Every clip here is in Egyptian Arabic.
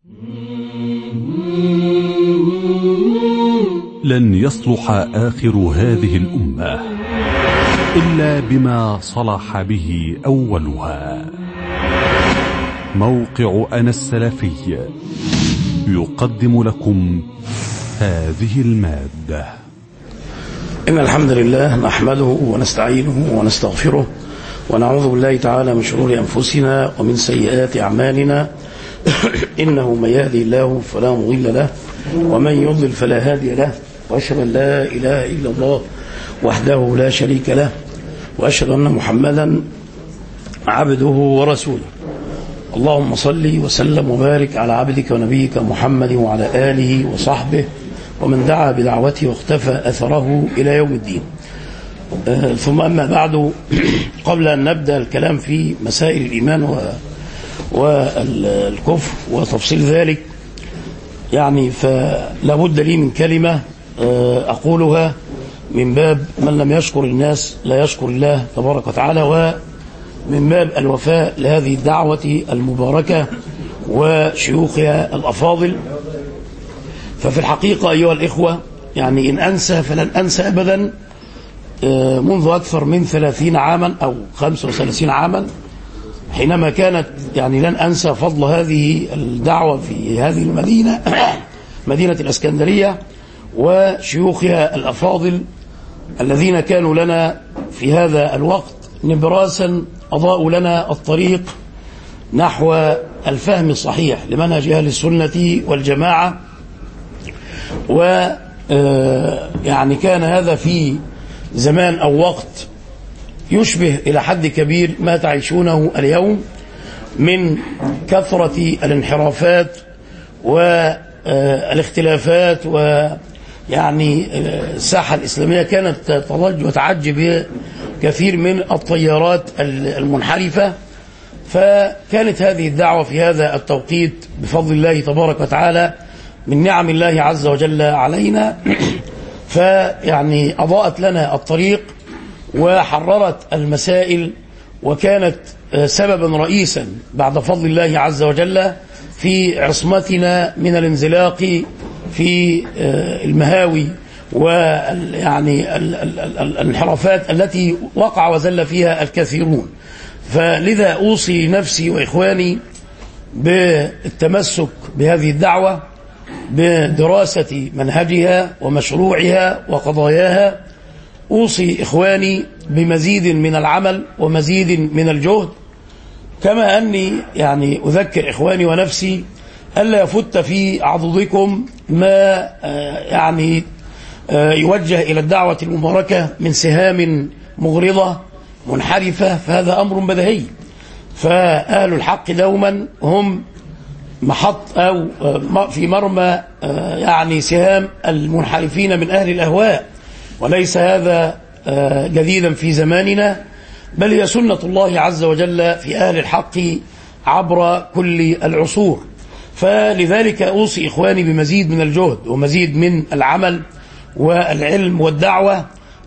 لن يصلح آخر هذه الأمة إلا بما صلح به أولها موقع أنا السلفي يقدم لكم هذه المادة إن الحمد لله نحمده ونستعينه ونستغفره ونعوذ بالله تعالى من شرور أنفسنا ومن سيئات أعمالنا إنه من يهدي الله فلا مضل له ومن يضلل فلا هادي له وأشهد أن لا إله إلا الله وحده لا شريك له وأشهد أن محمدا عبده ورسوله اللهم صل وسلم وبارك على عبدك ونبيك محمد وعلى آله وصحبه ومن دعا بدعوته واختفى أثره إلى يوم الدين آه ثم أما بعد قبل أن نبدأ الكلام في مسائل الإيمان و والكفر وتفصيل ذلك يعني فلا بد لي من كلمة آه أقولها من باب من لم يشكر الناس لا يشكر الله تبارك وتعالى ومن باب الوفاء لهذه الدعوة المباركة وشيوخها الأفاضل ففي الحقيقة أيها الإخوة يعني إن أنسى فلن أنسى أبدا منذ أكثر من ثلاثين عاما أو خمسة وثلاثين عاما حينما كانت يعني لن أنسى فضل هذه الدعوة في هذه المدينة مدينة الأسكندرية وشيوخها الأفاضل الذين كانوا لنا في هذا الوقت نبراسا أضاءوا لنا الطريق نحو الفهم الصحيح لمنهج أهل السنة والجماعة و يعني كان هذا في زمان أو وقت يشبه إلى حد كبير ما تعيشونه اليوم من كثرة الانحرافات والاختلافات ويعني الساحة الإسلامية كانت تضج وتعجب كثير من الطيارات المنحرفة فكانت هذه الدعوة في هذا التوقيت بفضل الله تبارك وتعالى من نعم الله عز وجل علينا فيعني أضاءت لنا الطريق وحررت المسائل وكانت سببا رئيسا بعد فضل الله عز وجل في عصمتنا من الانزلاق في المهاوي ويعني الانحرافات التي وقع وزل فيها الكثيرون فلذا أوصي نفسي وإخواني بالتمسك بهذه الدعوة بدراسة منهجها ومشروعها وقضاياها أوصي إخواني بمزيد من العمل ومزيد من الجهد كما أني يعني أذكر إخواني ونفسي ألا يفت في عضدكم ما يعني يوجه إلى الدعوة المباركة من سهام مغرضة منحرفة فهذا أمر بدهي فأهل الحق دوما هم محط أو في مرمى يعني سهام المنحرفين من أهل الأهواء وليس هذا جديدا في زماننا بل هي سنة الله عز وجل في أهل الحق عبر كل العصور فلذلك أوصي إخواني بمزيد من الجهد ومزيد من العمل والعلم والدعوة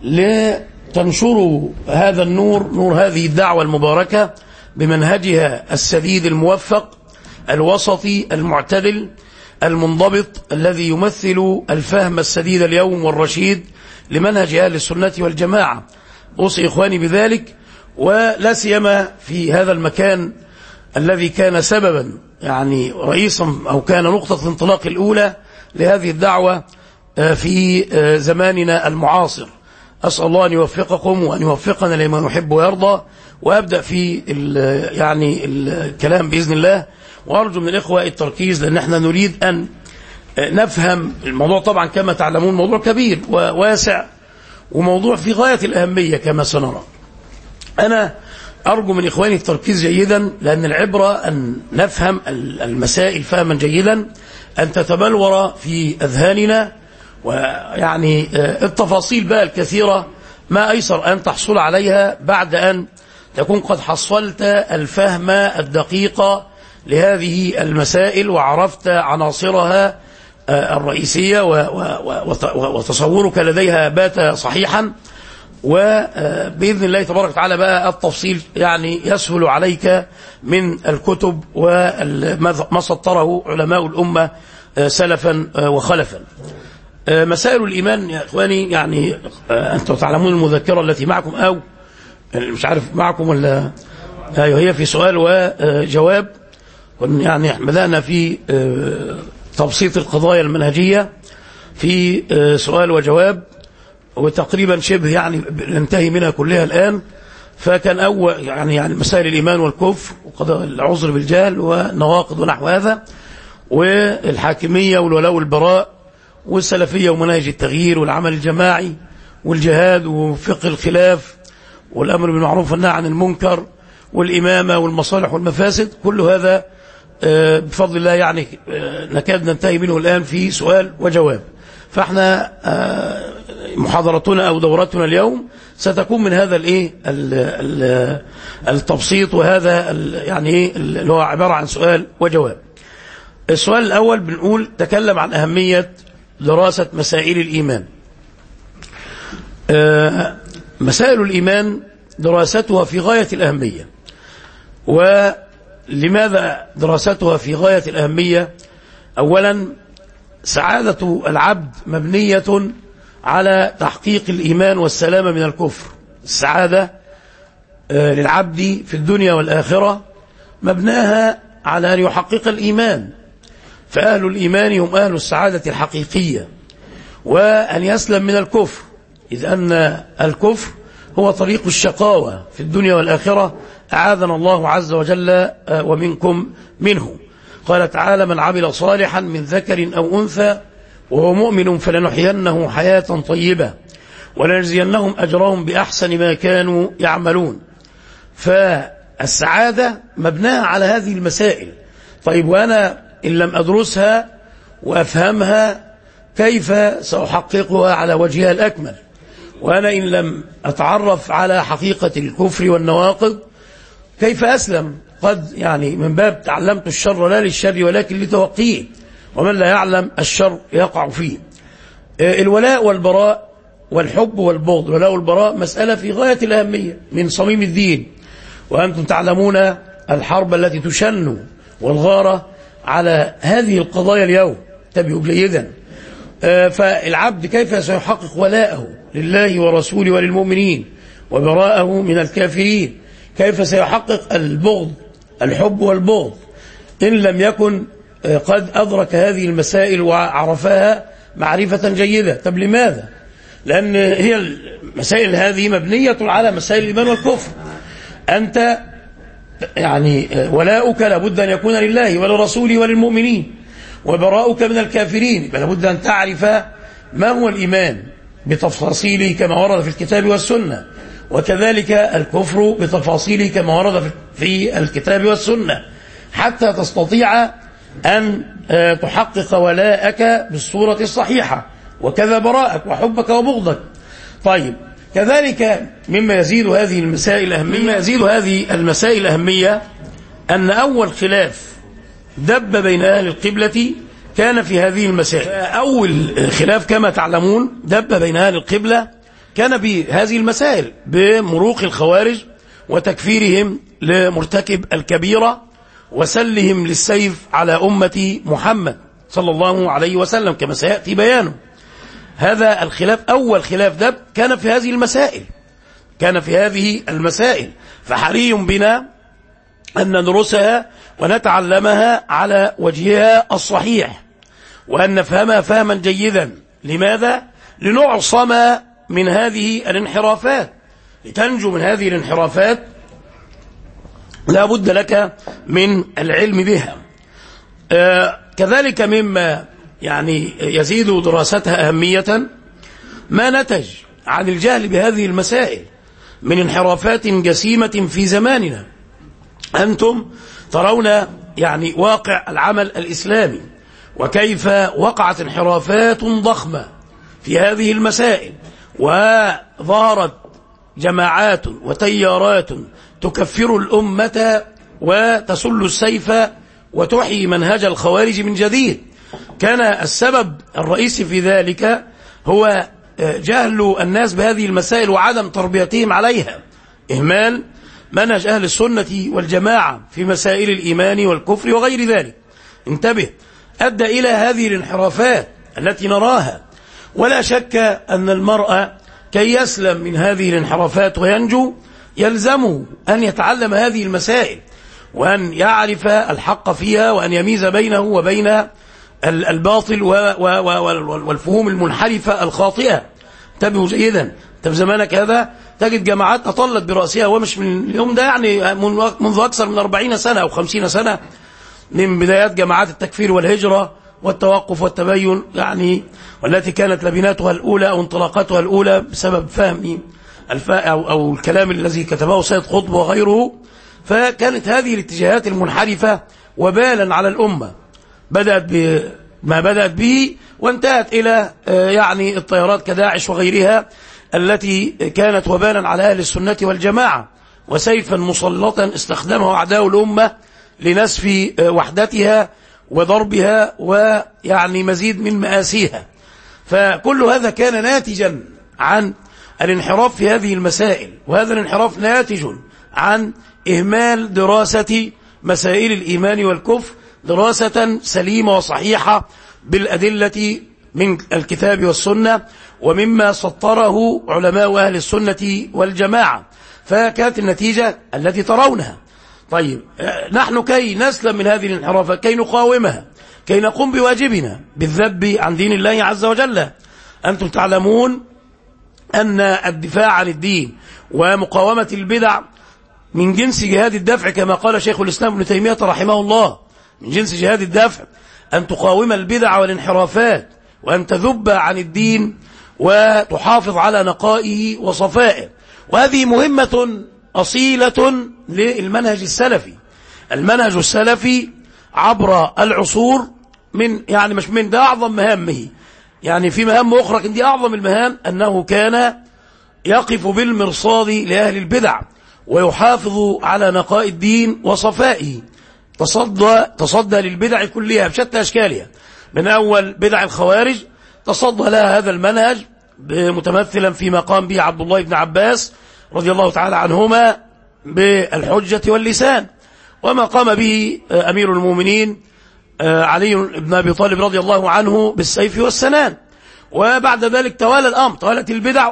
لتنشروا هذا النور نور هذه الدعوة المباركة بمنهجها السديد الموفق الوسطي المعتدل المنضبط الذي يمثل الفهم السديد اليوم والرشيد لمنهج أهل السنة والجماعة أوصي إخواني بذلك ولا سيما في هذا المكان الذي كان سببا يعني رئيسا أو كان نقطة الانطلاق الأولى لهذه الدعوة في زماننا المعاصر أسأل الله أن يوفقكم وأن يوفقنا لما نحب ويرضى وأبدأ في ال يعني الكلام بإذن الله وأرجو من الإخوة التركيز لأن احنا نريد أن نفهم الموضوع طبعا كما تعلمون موضوع كبير وواسع وموضوع في غاية الأهمية كما سنرى أنا أرجو من إخواني التركيز جيدا لأن العبرة أن نفهم المسائل فهما جيدا أن تتبلور في أذهاننا ويعني التفاصيل بقى الكثيرة ما أيسر أن تحصل عليها بعد أن تكون قد حصلت الفهم الدقيق لهذه المسائل وعرفت عناصرها الرئيسية وتصورك لديها بات صحيحا وبإذن الله تبارك وتعالى بقى التفصيل يعني يسهل عليك من الكتب وما سطره علماء الأمة سلفا وخلفا مسائل الإيمان يا إخواني يعني أنتم تعلمون المذكرة التي معكم أو مش عارف معكم ولا أيوه هي في سؤال وجواب يعني بدأنا في تبسيط القضايا المنهجية في سؤال وجواب وتقريبا شبه يعني ننتهي منها كلها الآن فكان أول يعني يعني مسائل الإيمان والكفر وقضاء العذر بالجهل ونواقض ونحو هذا والحاكمية والولاء والبراء والسلفية ومناهج التغيير والعمل الجماعي والجهاد وفقه الخلاف والأمر بالمعروف والنهي عن المنكر والإمامة والمصالح والمفاسد كل هذا بفضل الله يعني نكاد ننتهي منه الآن في سؤال وجواب فاحنا محاضرتنا أو دورتنا اليوم ستكون من هذا الايه التبسيط وهذا يعني ايه اللي هو عبارة عن سؤال وجواب السؤال الأول بنقول تكلم عن أهمية دراسة مسائل الإيمان مسائل الإيمان دراستها في غاية الأهمية ولماذا دراستها في غاية الأهمية أولا سعادة العبد مبنية على تحقيق الإيمان والسلامة من الكفر السعادة للعبد في الدنيا والآخرة مبناها على أن يحقق الإيمان فأهل الإيمان هم أهل السعادة الحقيقية وأن يسلم من الكفر إذ أن الكفر هو طريق الشقاوة في الدنيا والآخرة أعاذنا الله عز وجل ومنكم منه قال تعالى من عمل صالحا من ذكر أو أنثى وهو مؤمن فلنحيينه حياة طيبة ولنجزينهم أجرهم بأحسن ما كانوا يعملون فالسعادة مبناها على هذه المسائل طيب وأنا إن لم أدرسها وأفهمها كيف سأحققها على وجهها الأكمل وأنا إن لم أتعرف على حقيقة الكفر والنواقض كيف أسلم قد يعني من باب تعلمت الشر لا للشر ولكن لتوقيه ومن لا يعلم الشر يقع فيه الولاء والبراء والحب والبغض الولاء والبراء مسألة في غاية الأهمية من صميم الدين وأنتم تعلمون الحرب التي تشن والغارة على هذه القضايا اليوم انتبهوا جيدا فالعبد كيف سيحقق ولاءه لله ورسوله وللمؤمنين وبراءه من الكافرين كيف سيحقق البغض الحب والبغض إن لم يكن قد أدرك هذه المسائل وعرفها معرفة جيدة طب لماذا لأن هي المسائل هذه مبنية على مسائل الإيمان والكفر أنت يعني ولاؤك لابد أن يكون لله ولرسوله وللمؤمنين وبراؤك من الكافرين لابد أن تعرف ما هو الإيمان بتفاصيله كما ورد في الكتاب والسنة وكذلك الكفر بتفاصيله كما ورد في الكتاب والسنة حتى تستطيع أن تحقق ولاءك بالصورة الصحيحة وكذا براءك وحبك وبغضك طيب كذلك مما يزيد هذه المسائل أهمية مما يزيد هذه المسائل أهمية أن أول خلاف دب بين أهل القبلة كان في هذه المسائل أول خلاف كما تعلمون دب بين أهل القبلة كان بهذه المسائل بمروق الخوارج وتكفيرهم لمرتكب الكبيرة وسلهم للسيف على أمة محمد صلى الله عليه وسلم كما سيأتي بيانه هذا الخلاف أول خلاف دب كان في هذه المسائل كان في هذه المسائل فحري بنا أن ندرسها ونتعلمها على وجهها الصحيح وأن نفهمها فهما جيدا لماذا؟ لنعصم من هذه الانحرافات لتنجو من هذه الانحرافات لا بد لك من العلم بها آه كذلك مما يعني يزيد دراستها أهمية ما نتج عن الجهل بهذه المسائل من انحرافات جسيمة في زماننا أنتم ترون يعني واقع العمل الإسلامي وكيف وقعت انحرافات ضخمة في هذه المسائل وظهرت جماعات وتيارات تكفر الأمة وتسل السيف وتحيي منهج الخوارج من جديد كان السبب الرئيسي في ذلك هو جهل الناس بهذه المسائل وعدم تربيتهم عليها إهمال منهج أهل السنة والجماعة في مسائل الإيمان والكفر وغير ذلك انتبه أدى إلى هذه الانحرافات التي نراها ولا شك أن المرأة كي يسلم من هذه الانحرافات وينجو يلزمه أن يتعلم هذه المسائل وأن يعرف الحق فيها وأن يميز بينه وبين الباطل والفهوم المنحرفة الخاطئة انتبهوا جيدا انت في زمانك هذا تجد جماعات أطلت برأسها ومش من اليوم ده يعني منذ أكثر من 40 سنة أو 50 سنة من بدايات جماعات التكفير والهجرة والتوقف والتبين يعني والتي كانت لبناتها الأولى أو انطلاقاتها الأولى بسبب فهم أو, أو الكلام الذي كتبه سيد قطب وغيره فكانت هذه الاتجاهات المنحرفة وبالا على الأمة بدأت بما بدأت به وانتهت إلى يعني الطيارات كداعش وغيرها التي كانت وبالا على أهل السنة والجماعة وسيفا مسلطا استخدمه أعداء الأمة لنسف وحدتها وضربها ويعني مزيد من مآسيها فكل هذا كان ناتجا عن الانحراف في هذه المسائل وهذا الانحراف ناتج عن إهمال دراسة مسائل الإيمان والكفر دراسة سليمة وصحيحة بالأدلة من الكتاب والسنة ومما سطره علماء أهل السنة والجماعة فكانت النتيجة التي ترونها طيب نحن كي نسلم من هذه الانحرافات كي نقاومها كي نقوم بواجبنا بالذب عن دين الله عز وجل أنتم تعلمون أن الدفاع عن الدين ومقاومة البدع من جنس جهاد الدفع كما قال شيخ الإسلام ابن تيمية رحمه الله من جنس جهاد الدفع أن تقاوم البدع والانحرافات وأن تذب عن الدين وتحافظ على نقائه وصفائه وهذه مهمة أصيلة للمنهج السلفي المنهج السلفي عبر العصور من يعني مش من ده أعظم مهامه يعني في مهام أخرى لكن دي أعظم المهام أنه كان يقف بالمرصاد لأهل البدع ويحافظ على نقاء الدين وصفائه تصدى, تصدى للبدع كلها بشتى أشكالها من أول بدع الخوارج تصدى لها هذا المنهج متمثلا فيما قام به عبد الله بن عباس رضي الله تعالى عنهما بالحجة واللسان وما قام به أمير المؤمنين علي بن أبي طالب رضي الله عنه بالسيف والسنان وبعد ذلك توالى الأمر توالت البدع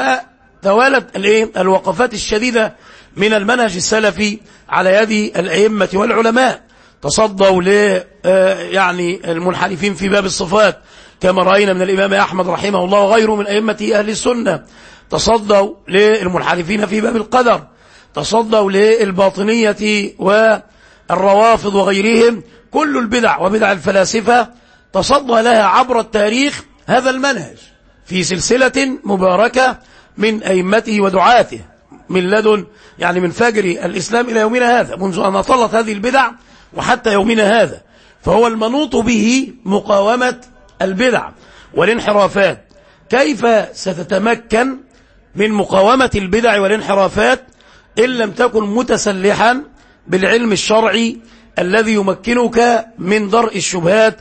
وتوالت الوقفات الشديدة من المنهج السلفي على يد الأئمة والعلماء تصدوا ل يعني المنحرفين في باب الصفات كما رأينا من الإمام أحمد رحمه الله وغيره من أئمة أهل السنة تصدوا للمنحرفين في باب القدر تصدوا للباطنية والروافض وغيرهم كل البدع وبدع الفلاسفة تصدى لها عبر التاريخ هذا المنهج في سلسلة مباركة من أئمته ودعاته من لدن يعني من فجر الإسلام إلى يومنا هذا منذ أن أطلت هذه البدع وحتى يومنا هذا فهو المنوط به مقاومة البدع والانحرافات كيف ستتمكن من مقاومة البدع والانحرافات إن لم تكن متسلحا بالعلم الشرعي الذي يمكنك من درء الشبهات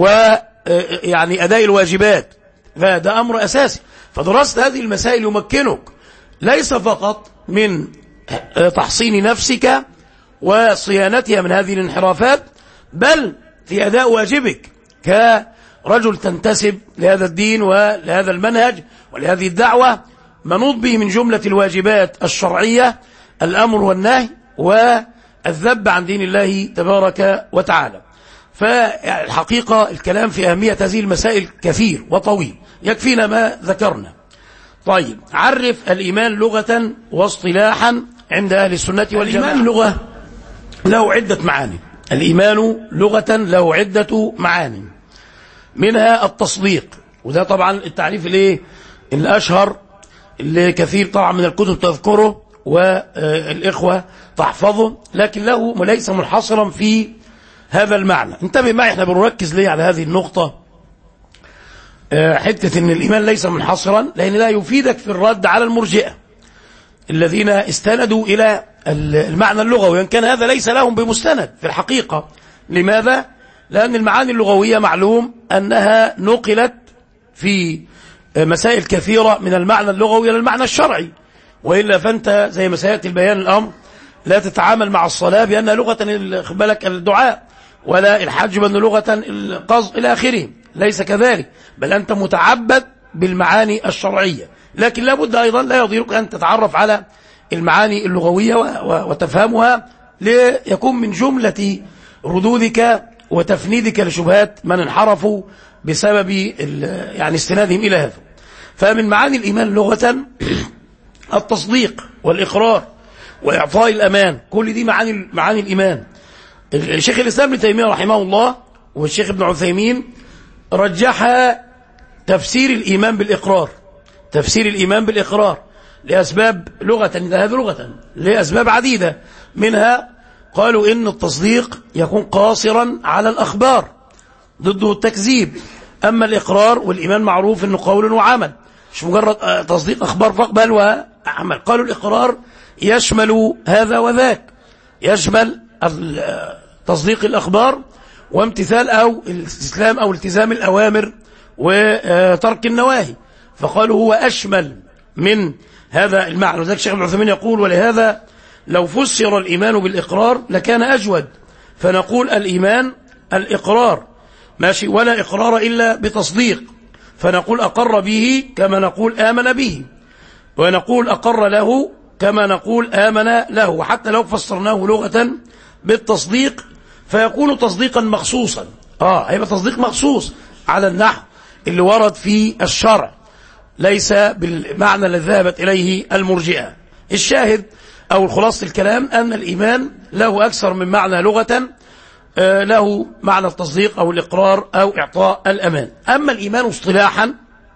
ويعني أداء الواجبات فده أمر أساسي فدراسة هذه المسائل يمكنك ليس فقط من تحصين نفسك وصيانتها من هذه الانحرافات بل في أداء واجبك كرجل تنتسب لهذا الدين ولهذا المنهج ولهذه الدعوة منوط به من جملة الواجبات الشرعية الأمر والنهي والذب عن دين الله تبارك وتعالى فالحقيقة الكلام في أهمية هذه المسائل كثير وطويل يكفينا ما ذكرنا طيب عرف الإيمان لغة واصطلاحا عند أهل السنة والجماعة الإيمان لغة له عدة معاني الإيمان لغة له عدة معاني منها التصديق وده طبعا التعريف الايه الأشهر اللي كثير طبعا من الكتب تذكره والإخوة تحفظه لكن له ليس منحصرا في هذا المعنى انتبه معي احنا بنركز ليه على هذه النقطة حتة ان الإيمان ليس منحصرا لأن لا يفيدك في الرد على المرجئة الذين استندوا إلى المعنى اللغوي وإن كان هذا ليس لهم بمستند في الحقيقة لماذا؟ لأن المعاني اللغوية معلوم أنها نقلت في مسائل كثيرة من المعنى اللغوي إلى المعنى الشرعي وإلا فأنت زي ما سيأتي البيان الأمر لا تتعامل مع الصلاة بأنها لغة بالك الدعاء ولا الحج بأن لغة القصد إلى آخره ليس كذلك بل أنت متعبد بالمعاني الشرعية لكن لابد أيضا لا يضيرك أن تتعرف على المعاني اللغوية وتفهمها ليكون من جملة ردودك وتفنيدك لشبهات من انحرفوا بسبب يعني استنادهم إلى هذا فمن معاني الإيمان لغة التصديق والإقرار وإعطاء الأمان كل دي معاني معاني الإيمان الشيخ الإسلام ابن تيمية رحمه الله والشيخ ابن عثيمين رجح تفسير الإيمان بالإقرار تفسير الإيمان بالإقرار لأسباب لغة هذا لغة لأسباب عديدة منها قالوا إن التصديق يكون قاصرا على الأخبار ضده التكذيب أما الإقرار والإيمان معروف أنه قول وعمل مش مجرد تصديق أخبار فقط بل وعمل قالوا الإقرار يشمل هذا وذاك يشمل تصديق الأخبار وامتثال أو الاستسلام أو التزام الأوامر وترك النواهي فقالوا هو أشمل من هذا المعنى وذلك الشيخ ابن عثيمين يقول ولهذا لو فسر الإيمان بالإقرار لكان أجود فنقول الإيمان الإقرار ماشي ولا إقرار إلا بتصديق فنقول أقر به كما نقول آمن به ونقول أقر له كما نقول آمن له وحتى لو فسرناه لغة بالتصديق فيكون تصديقا مخصوصا آه هيبقى تصديق مخصوص على النحو اللي ورد في الشرع ليس بالمعنى الذي ذهبت إليه المرجئة الشاهد أو خلاصة الكلام أن الإيمان له أكثر من معنى لغة له معنى التصديق أو الإقرار أو إعطاء الأمان أما الإيمان اصطلاحا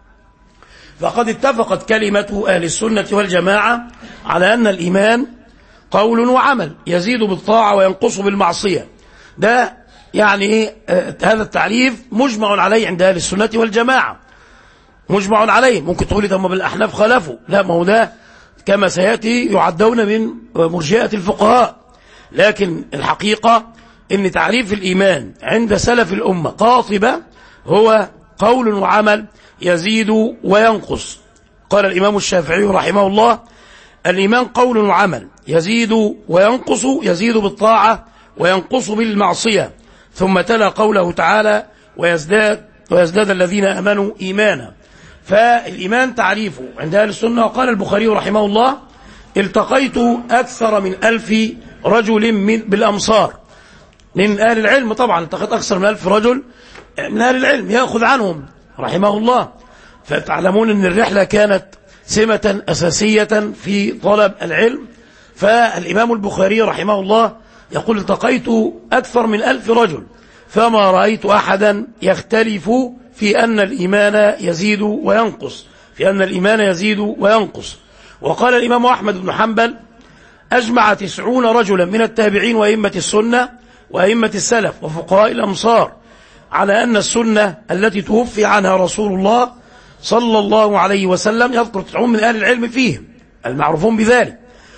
فقد اتفقت كلمة أهل السنة والجماعة على أن الإيمان قول وعمل يزيد بالطاعة وينقص بالمعصية ده يعني إيه هذا التعريف مجمع عليه عند أهل السنة والجماعة مجمع عليه ممكن تقولي طب ما بالأحناف خالفوا لا ما هو ده كما سيأتي يعدون من مرجئة الفقهاء لكن الحقيقة ان تعريف الإيمان عند سلف الأمة قاطبة هو قول وعمل يزيد وينقص قال الإمام الشافعي رحمه الله الإيمان قول وعمل يزيد وينقص يزيد بالطاعة وينقص بالمعصية ثم تلا قوله تعالى ويزداد ويزداد الذين أمنوا إيمانا فالإيمان تعريفه عند أهل السنة وقال البخاري رحمه الله التقيت أكثر من ألف رجل من بالأمصار من أهل العلم طبعا التقيت أكثر من ألف رجل من أهل العلم يأخذ عنهم رحمه الله فتعلمون أن الرحلة كانت سمة أساسية في طلب العلم فالإمام البخاري رحمه الله يقول التقيت أكثر من ألف رجل فما رأيت أحدا يختلف في أن الإيمان يزيد وينقص في أن الإيمان يزيد وينقص وقال الإمام أحمد بن حنبل أجمع تسعون رجلا من التابعين وأئمة السنة وأئمة السلف وفقهاء الأمصار على أن السنة التي توفي عنها رسول الله صلى الله عليه وسلم يذكر تسعون من أهل العلم فيهم المعروفون بذلك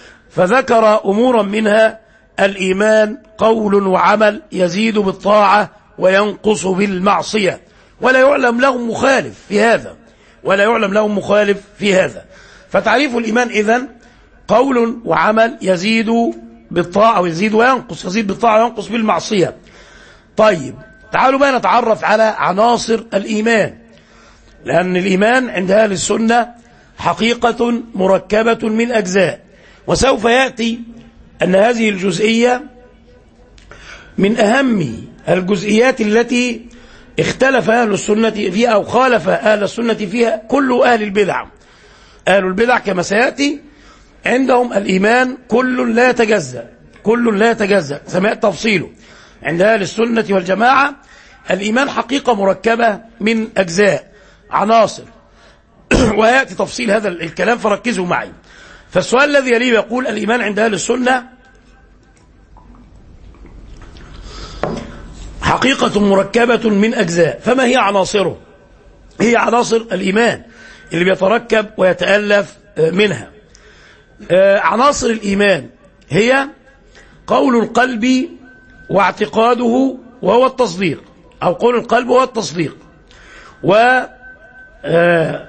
فذكر أمورا منها الإيمان قول وعمل يزيد بالطاعة وينقص بالمعصية ولا يعلم لهم مخالف في هذا ولا يعلم لهم مخالف في هذا فتعريف الإيمان إذن قول وعمل يزيد بالطاعة ويزيد وينقص يزيد بالطاعة وينقص بالمعصية طيب تعالوا بقى نتعرف على عناصر الإيمان لأن الإيمان عند أهل السنة حقيقة مركبة من أجزاء وسوف يأتي أن هذه الجزئية من أهم الجزئيات التي اختلف أهل السنة فيها أو خالف أهل السنة فيها كل أهل البدع أهل البدع كما سيأتي عندهم الإيمان كل لا يتجزأ كل لا يتجزأ سمعت تفصيله عند أهل السنة والجماعة الإيمان حقيقة مركبة من أجزاء عناصر ويأتي تفصيل هذا الكلام فركزوا معي فالسؤال الذي يليه يقول الإيمان عند أهل السنة حقيقة مركبة من أجزاء فما هي عناصره هي عناصر الإيمان اللي بيتركب ويتألف منها عناصر الإيمان هي قول القلب واعتقاده وهو التصديق أو قول القلب هو التصديق و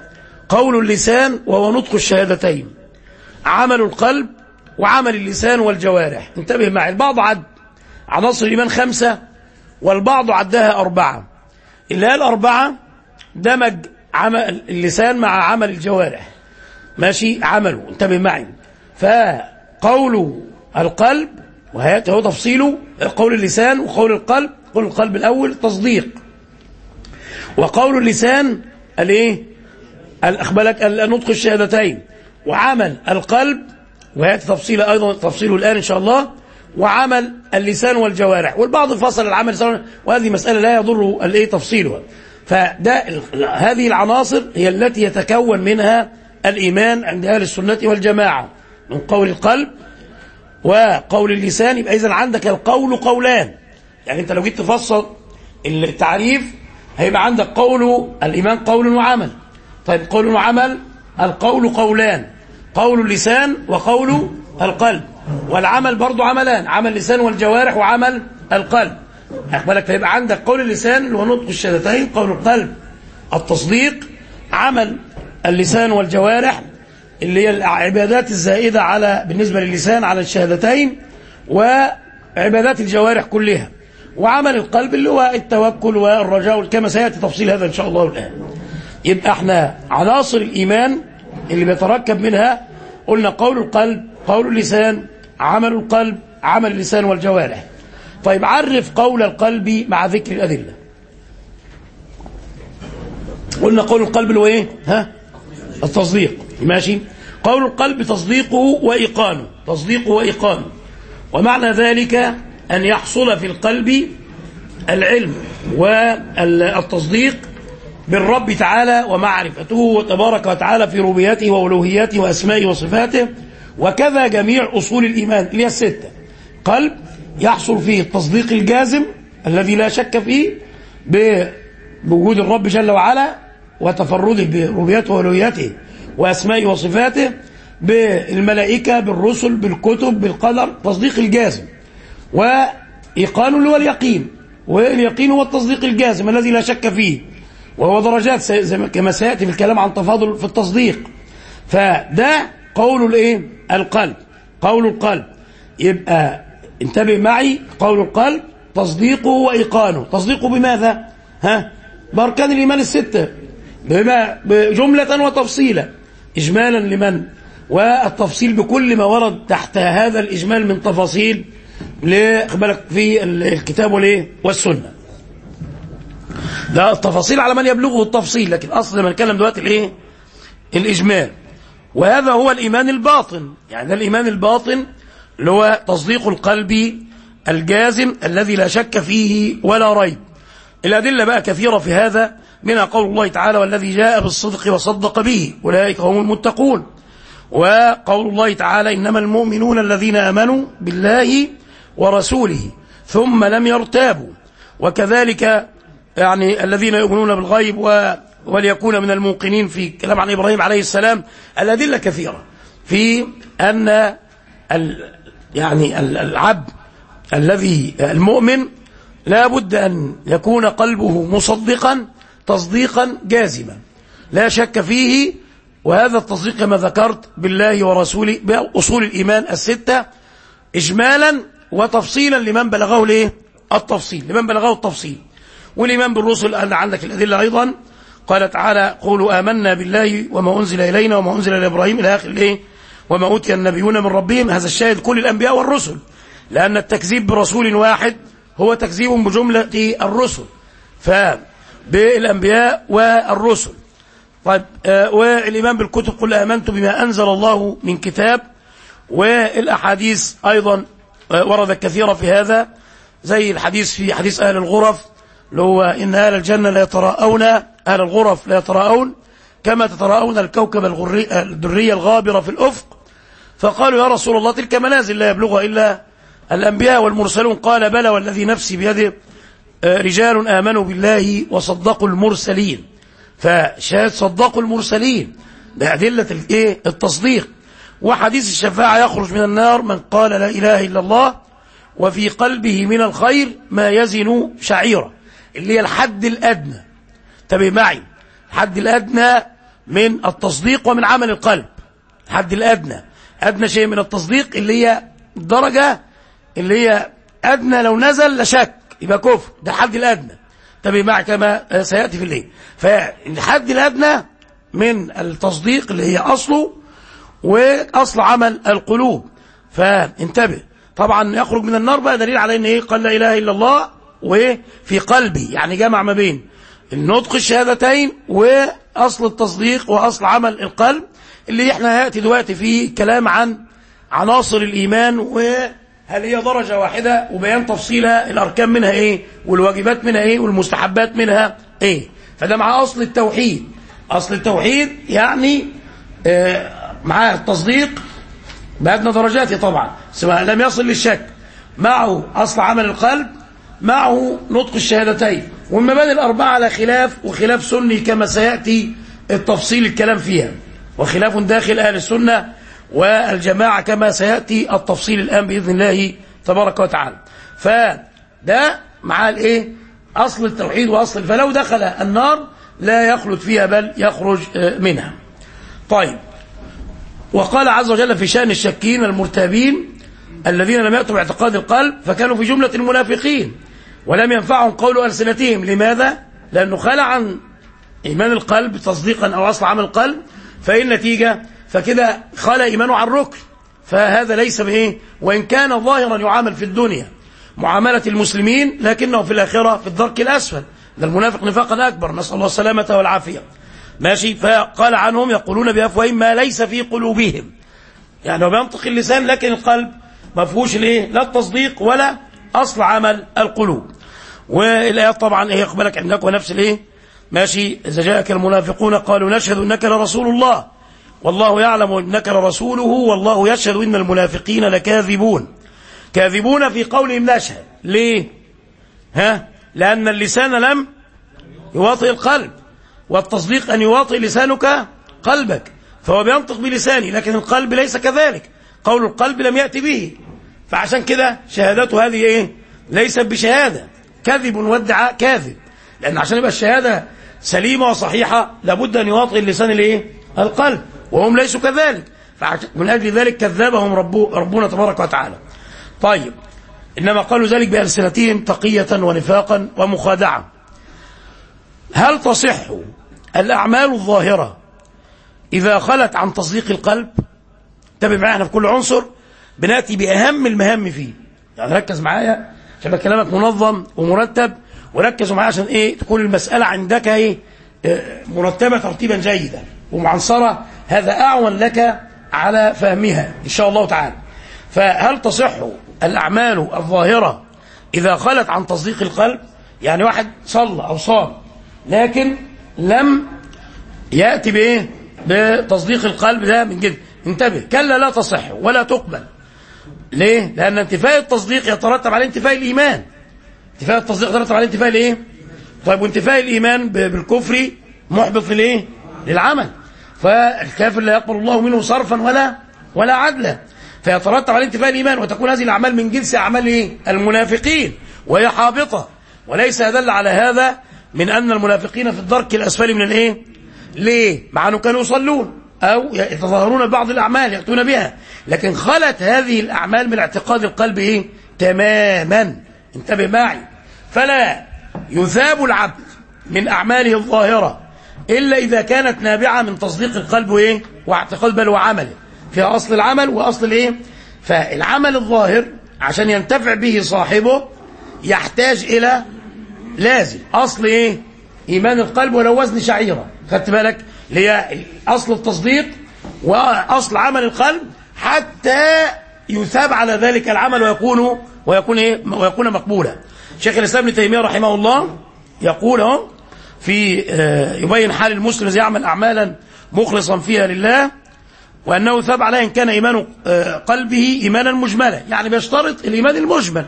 قول اللسان وهو نطق الشهادتين عمل القلب وعمل اللسان والجوارح انتبه معي البعض عد عناصر الإيمان خمسة والبعض عدها أربعة اللي قال أربعة دمج عمل اللسان مع عمل الجوارح ماشي عمله انتبه معي فقول القلب وهيأتي هو تفصيله قول اللسان وقول القلب قول القلب الأول تصديق وقول اللسان الايه الاخبالك النطق الشهادتين وعمل القلب وياتي تفصيل ايضا تفصيله الان ان شاء الله وعمل اللسان والجوارح والبعض فصل العمل اللسان وهذه مساله لا يضر الايه تفصيلها فده هذه العناصر هي التي يتكون منها الايمان عند اهل السنه والجماعه من قول القلب وقول اللسان يبقى اذا عندك القول قولان يعني انت لو جيت تفصل التعريف هيبقى عندك قول الإيمان قول وعمل طيب قول وعمل القول قولان قول اللسان وقول القلب والعمل برضو عملان عمل اللسان والجوارح وعمل القلب أقبلك فيبقى عندك قول اللسان اللي هو نطق الشهادتين قول القلب التصديق عمل اللسان والجوارح اللي هي العبادات الزائدة على بالنسبة للسان على الشهادتين وعبادات الجوارح كلها وعمل القلب اللي هو التوكل والرجاء كما سيأتي تفصيل هذا إن شاء الله الآن يبقى احنا عناصر الإيمان اللي بيتركب منها قلنا قول القلب قول اللسان عمل القلب عمل اللسان والجوارح طيب عرف قول القلب مع ذكر الأدلة قلنا قول القلب اللي هو ايه ها التصديق ماشي قول القلب تصديقه وإيقانه تصديقه وإيقانه ومعنى ذلك أن يحصل في القلب العلم والتصديق بالرب تعالى ومعرفته تبارك وتعالى في ربوبيته وألوهيته وأسمائه وصفاته وكذا جميع أصول الإيمان اللي هي الستة قلب يحصل فيه التصديق الجازم الذي لا شك فيه بوجود الرب جل وعلا وتفرده بربوبيته وألوهيته وأسمائه وصفاته بالملائكة بالرسل بالكتب بالقدر تصديق الجازم وإيقان اللي هو اليقين واليقين هو التصديق الجازم الذي لا شك فيه وهو درجات زي كما سيأتي في الكلام عن تفاضل في التصديق فده قول الايه القلب قول القلب يبقى انتبه معي قول القلب تصديقه وإيقانه تصديقه بماذا ها بأركان الإيمان الستة بما جملة وتفصيلا إجمالا لمن والتفصيل بكل ما ورد تحت هذا الإجمال من تفاصيل بالك في الكتاب والايه والسنه ده التفاصيل على من يبلغه التفصيل لكن اصل ما نتكلم دلوقتي الايه الاجمال وهذا هو الايمان الباطن يعني ده الايمان الباطن اللي هو تصديق القلب الجازم الذي لا شك فيه ولا ريب الادله بقى كثيره في هذا منها قول الله تعالى والذي جاء بالصدق وصدق به اولئك هم المتقون وقول الله تعالى إنما المؤمنون الذين آمنوا بالله ورسوله ثم لم يرتابوا وكذلك يعني الذين يؤمنون بالغيب و وليكون من الموقنين في كلام عن إبراهيم عليه السلام الأدلة كثيرة في أن ال يعني العبد الذي المؤمن لا بد أن يكون قلبه مصدقا تصديقا جازما لا شك فيه وهذا التصديق كما ذكرت بالله ورسوله بأصول الإيمان الستة إجمالا وتفصيلا لمن بلغه ليه التفصيل لمن بلغه التفصيل والإيمان بالرسل أن عندك الأدلة أيضا قال تعالى قولوا آمنا بالله وما أنزل إلينا وما أنزل إلى إبراهيم إلى آخر الإيه وما أوتي النبيون من ربهم هذا الشاهد كل الأنبياء والرسل لأن التكذيب برسول واحد هو تكذيب بجملة الرسل فبالأنبياء والرسل طيب آه والإيمان بالكتب قل آمنت بما أنزل الله من كتاب والأحاديث أيضا آه وردت كثيرة في هذا زي الحديث في حديث أهل الغرف اللي هو إن أهل الجنة لا يتراءون أهل الغرف لا يتراءون كما تتراءون الكوكب الدري الغابرة في الأفق فقالوا يا رسول الله تلك منازل لا يبلغها إلا الأنبياء والمرسلون قال بلى والذي نفسي بيده آه رجال آمنوا بالله وصدقوا المرسلين فشاهد صدقوا المرسلين ده أدلة الايه التصديق وحديث الشفاعة يخرج من النار من قال لا إله إلا الله وفي قلبه من الخير ما يزن شعيرة اللي هي الحد الأدنى تبي معي الحد الأدنى من التصديق ومن عمل القلب الحد الأدنى أدنى شيء من التصديق اللي هي درجة اللي هي أدنى لو نزل لشك يبقى كفر ده الحد الأدنى تبي معي كما سيأتي في الليل فالحد الأدنى من التصديق اللي هي أصله وأصل عمل القلوب فانتبه طبعا يخرج من النار بقى دليل على ان ايه قال لا اله الا الله وفي قلبي يعني جمع ما بين النطق الشهادتين واصل التصديق واصل عمل القلب اللي احنا هياتي دلوقتي فيه كلام عن عناصر الايمان وهل هي درجه واحده وبيان تفصيلها الاركان منها ايه والواجبات منها ايه والمستحبات منها ايه فده مع اصل التوحيد اصل التوحيد يعني آه مع التصديق بأدنى درجاته طبعا سواء لم يصل للشك معه أصل عمل القلب معه نطق الشهادتين والمبادئ الأربعة على خلاف وخلاف سني كما سيأتي التفصيل الكلام فيها وخلاف داخل أهل السنة والجماعة كما سيأتي التفصيل الآن بإذن الله تبارك وتعالى فده مع الايه أصل التوحيد وأصل فلو دخل النار لا يخلد فيها بل يخرج منها طيب وقال عز وجل في شأن الشكين المرتابين الذين لم يأتوا باعتقاد القلب فكانوا في جملة المنافقين ولم ينفعهم قول ألسنتهم لماذا؟ لأنه خلع عن إيمان القلب تصديقا أو أصل عمل القلب فإيه النتيجة؟ فكده خلى إيمانه عن الركن فهذا ليس بإيه؟ وإن كان ظاهرا يعامل في الدنيا معاملة المسلمين لكنه في الآخرة في الدرك الأسفل ده المنافق نفاقا أكبر نسأل الله السلامة والعافية ماشي فقال عنهم يقولون بأفواههم ما ليس في قلوبهم يعني هو بينطق اللسان لكن القلب ما فيهوش الايه لا التصديق ولا اصل عمل القلوب والايات طبعا ايه يقبلك عندك ونفس الايه ماشي اذا جاءك المنافقون قالوا نشهد انك لرسول الله والله يعلم انك لرسوله والله يشهد ان المنافقين لكاذبون كاذبون في قولهم نشهد ليه ها لان اللسان لم يواطئ القلب والتصديق أن يواطئ لسانك قلبك فهو بينطق بلسانه لكن القلب ليس كذلك قول القلب لم يأتي به فعشان كده شهادته هذه ايه ليست بشهادة كذب وادعاء كاذب لأن عشان يبقى الشهادة سليمة وصحيحة لابد أن يواطئ اللسان الايه القلب وهم ليسوا كذلك من أجل ذلك كذبهم رب ربنا تبارك وتعالى طيب إنما قالوا ذلك بألسنتهم تقية ونفاقا ومخادعة هل تصح الأعمال الظاهرة إذا خلت عن تصديق القلب تابع معايا احنا في كل عنصر بناتي بأهم المهام فيه يعني ركز معايا عشان كلامك منظم ومرتب وركزوا معايا عشان ايه تكون المسألة عندك ايه اه مرتبة ترتيبا جيدا ومعنصرة هذا أعون لك على فهمها إن شاء الله تعالى فهل تصح الأعمال الظاهرة إذا خلت عن تصديق القلب يعني واحد صلى أو صام لكن لم يأتي بإيه بتصديق القلب ده من جد انتبه كلا لا تصح ولا تقبل ليه لأن انتفاء التصديق يترتب على انتفاء الإيمان انتفاء التصديق يترتب على انتفاء الإيه طيب وانتفاء الإيمان بالكفر محبط للإيه للعمل فالكافر لا يقبل الله منه صرفا ولا ولا عدلا فيترتب على انتفاء الإيمان وتكون هذه الأعمال من جنس أعمال إيه؟ المنافقين وهي حابطة وليس يدل على هذا من أن المنافقين في الدرك الأسفل من الإيه ليه مع أنه كانوا يصلون أو يتظاهرون ببعض الأعمال يأتون بها لكن خلت هذه الأعمال من اعتقاد القلب إيه تماما انتبه معي فلا يثاب العبد من أعماله الظاهرة إلا إذا كانت نابعة من تصديق القلب وإيه واعتقاد بل وعمله فيها أصل العمل وأصل الإيه فالعمل الظاهر عشان ينتفع به صاحبه يحتاج إلى لازم أصل إيه إيمان القلب ولو وزن شعيرة خدت بالك اللي هي أصل التصديق وأصل عمل القلب حتى يثاب على ذلك العمل ويكون ويكون إيه ويكون مقبولا شيخ الإسلام ابن تيمية رحمه الله يقول اهو في يبين حال المسلم إذا يعمل أعمالا مخلصا فيها لله وأنه ثاب عليه إن كان إيمان قلبه إيمانا مجملا يعني بيشترط الإيمان المجمل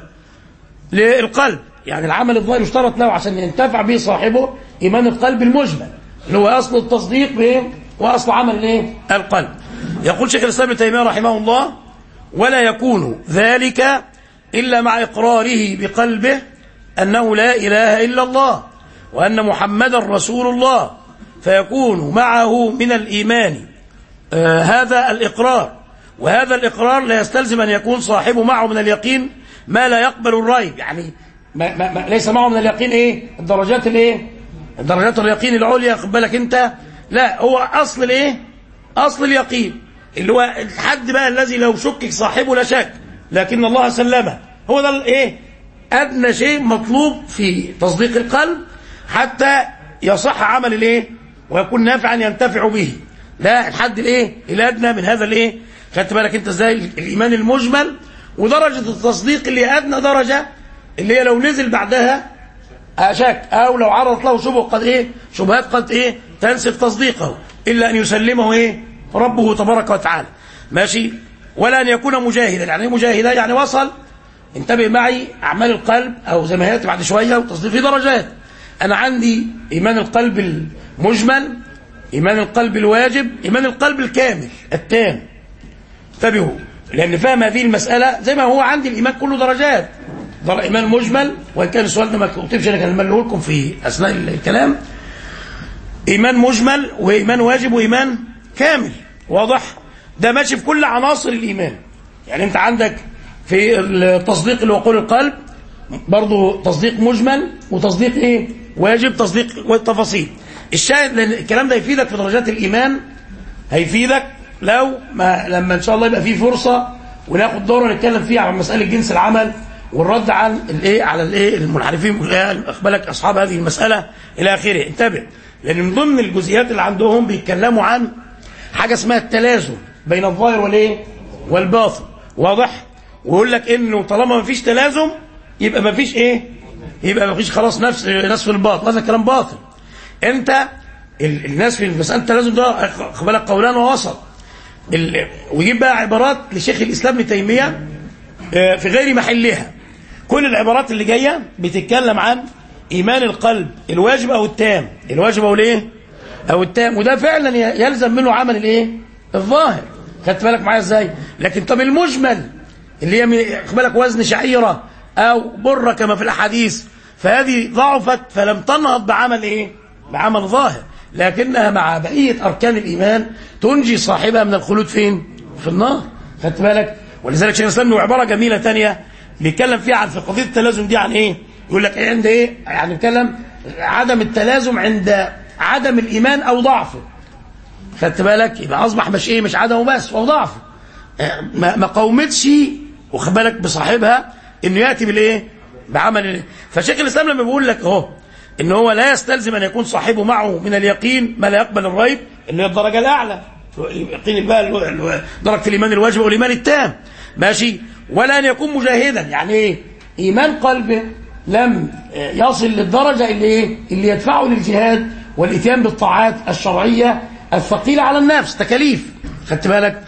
للقلب يعني العمل الظاهر يشترط له عشان ينتفع به صاحبه إيمان القلب المجمل اللي هو أصل التصديق به وأصل عمل الايه القلب يقول شيخ الإسلام ابن تيمية رحمه الله ولا يكون ذلك إلا مع إقراره بقلبه أنه لا إله إلا الله وأن محمدا رسول الله فيكون معه من الإيمان آه هذا الإقرار وهذا الإقرار لا يستلزم أن يكون صاحبه معه من اليقين ما لا يقبل الريب يعني ما ما ما ليس معه من اليقين إيه الدرجات الإيه درجات اليقين العليا خد بالك انت لا هو اصل الايه اصل اليقين اللي هو الحد بقى الذي لو شكك صاحبه لا شك لكن الله سلمه هو ده الايه ادنى شيء مطلوب في تصديق القلب حتى يصح عمل الايه ويكون نافعا ينتفع به ده الحد الايه الادنى من هذا الايه خدت بالك انت ازاي الايمان المجمل ودرجه التصديق اللي ادنى درجه اللي هي لو نزل بعدها شك أو لو عرضت له شبه قد إيه شبهات قد إيه تنسف تصديقه إلا أن يسلمه إيه ربه تبارك وتعالى ماشي ولا أن يكون مجاهدا يعني إيه مجاهدا يعني وصل انتبه معي أعمال القلب أو زي ما هيأتي بعد شوية وتصديق في درجات أنا عندي إيمان القلب المجمل إيمان القلب الواجب إيمان القلب الكامل التام انتبهوا لأن فهم هذه المسألة زي ما هو عندي الإيمان كله درجات ده إيمان مجمل وإن كان السؤال ده ما كتبش أنا كان مليه لكم في أثناء الكلام إيمان مجمل وإيمان واجب وإيمان كامل واضح ده ماشي في كل عناصر الإيمان يعني أنت عندك في التصديق اللي هو قول القلب برضه تصديق مجمل وتصديق إيه واجب تصديق والتفاصيل الشاهد لأن الكلام ده يفيدك في درجات الإيمان هيفيدك لو ما لما إن شاء الله يبقى فيه فرصة وناخد دورة نتكلم فيها عن مسألة جنس العمل والرد عن الايه على الايه المنحرفين بالك اصحاب هذه المساله الى اخره انتبه لان من ضمن الجزئيات اللي عندهم بيتكلموا عن حاجه اسمها التلازم بين الظاهر والايه والباطن واضح ويقول لك انه طالما ما فيش تلازم يبقى ما فيش ايه يبقى ما فيش خلاص نفس نفس الباطن هذا كلام باطل انت ال الناس في مساله التلازم ده خد بالك قولان ووسط ويجيب بقى عبارات لشيخ الاسلام ابن تيميه في غير محلها كل العبارات اللي جاية بتتكلم عن إيمان القلب الواجب أو التام الواجب أو الإيه أو التام وده فعلا يلزم منه عمل الإيه الظاهر خدت بالك معايا إزاي لكن طب المجمل اللي هي خد بالك وزن شعيرة أو برة كما في الأحاديث فهذه ضعفت فلم تنهض بعمل إيه بعمل ظاهر لكنها مع بقية أركان الإيمان تنجي صاحبها من الخلود فين في النار خدت بالك ولذلك شيخ الإسلام له عبارة جميلة تانية بيتكلم فيها عن في قضيه التلازم دي عن ايه يقول لك عند ايه يعني بيتكلم عدم التلازم عند عدم الايمان او ضعفه خدت بالك يبقى اصبح مش ايه مش عدمه بس هو ضعفه ما, ما قومتش وخد بالك بصاحبها انه ياتي بالايه بعمل إيه؟ فشيخ الاسلام لما بيقول لك اهو ان هو لا يستلزم ان يكون صاحبه معه من اليقين ما لا يقبل الريب اللي هي الدرجه الاعلى يقين بقى درجه الايمان الواجب والايمان التام ماشي ولا أن يكون مجاهدا يعني إيه إيمان قلبه لم يصل للدرجة اللي إيه اللي يدفعه للجهاد والإتيان بالطاعات الشرعية الثقيلة على النفس تكاليف خدت بالك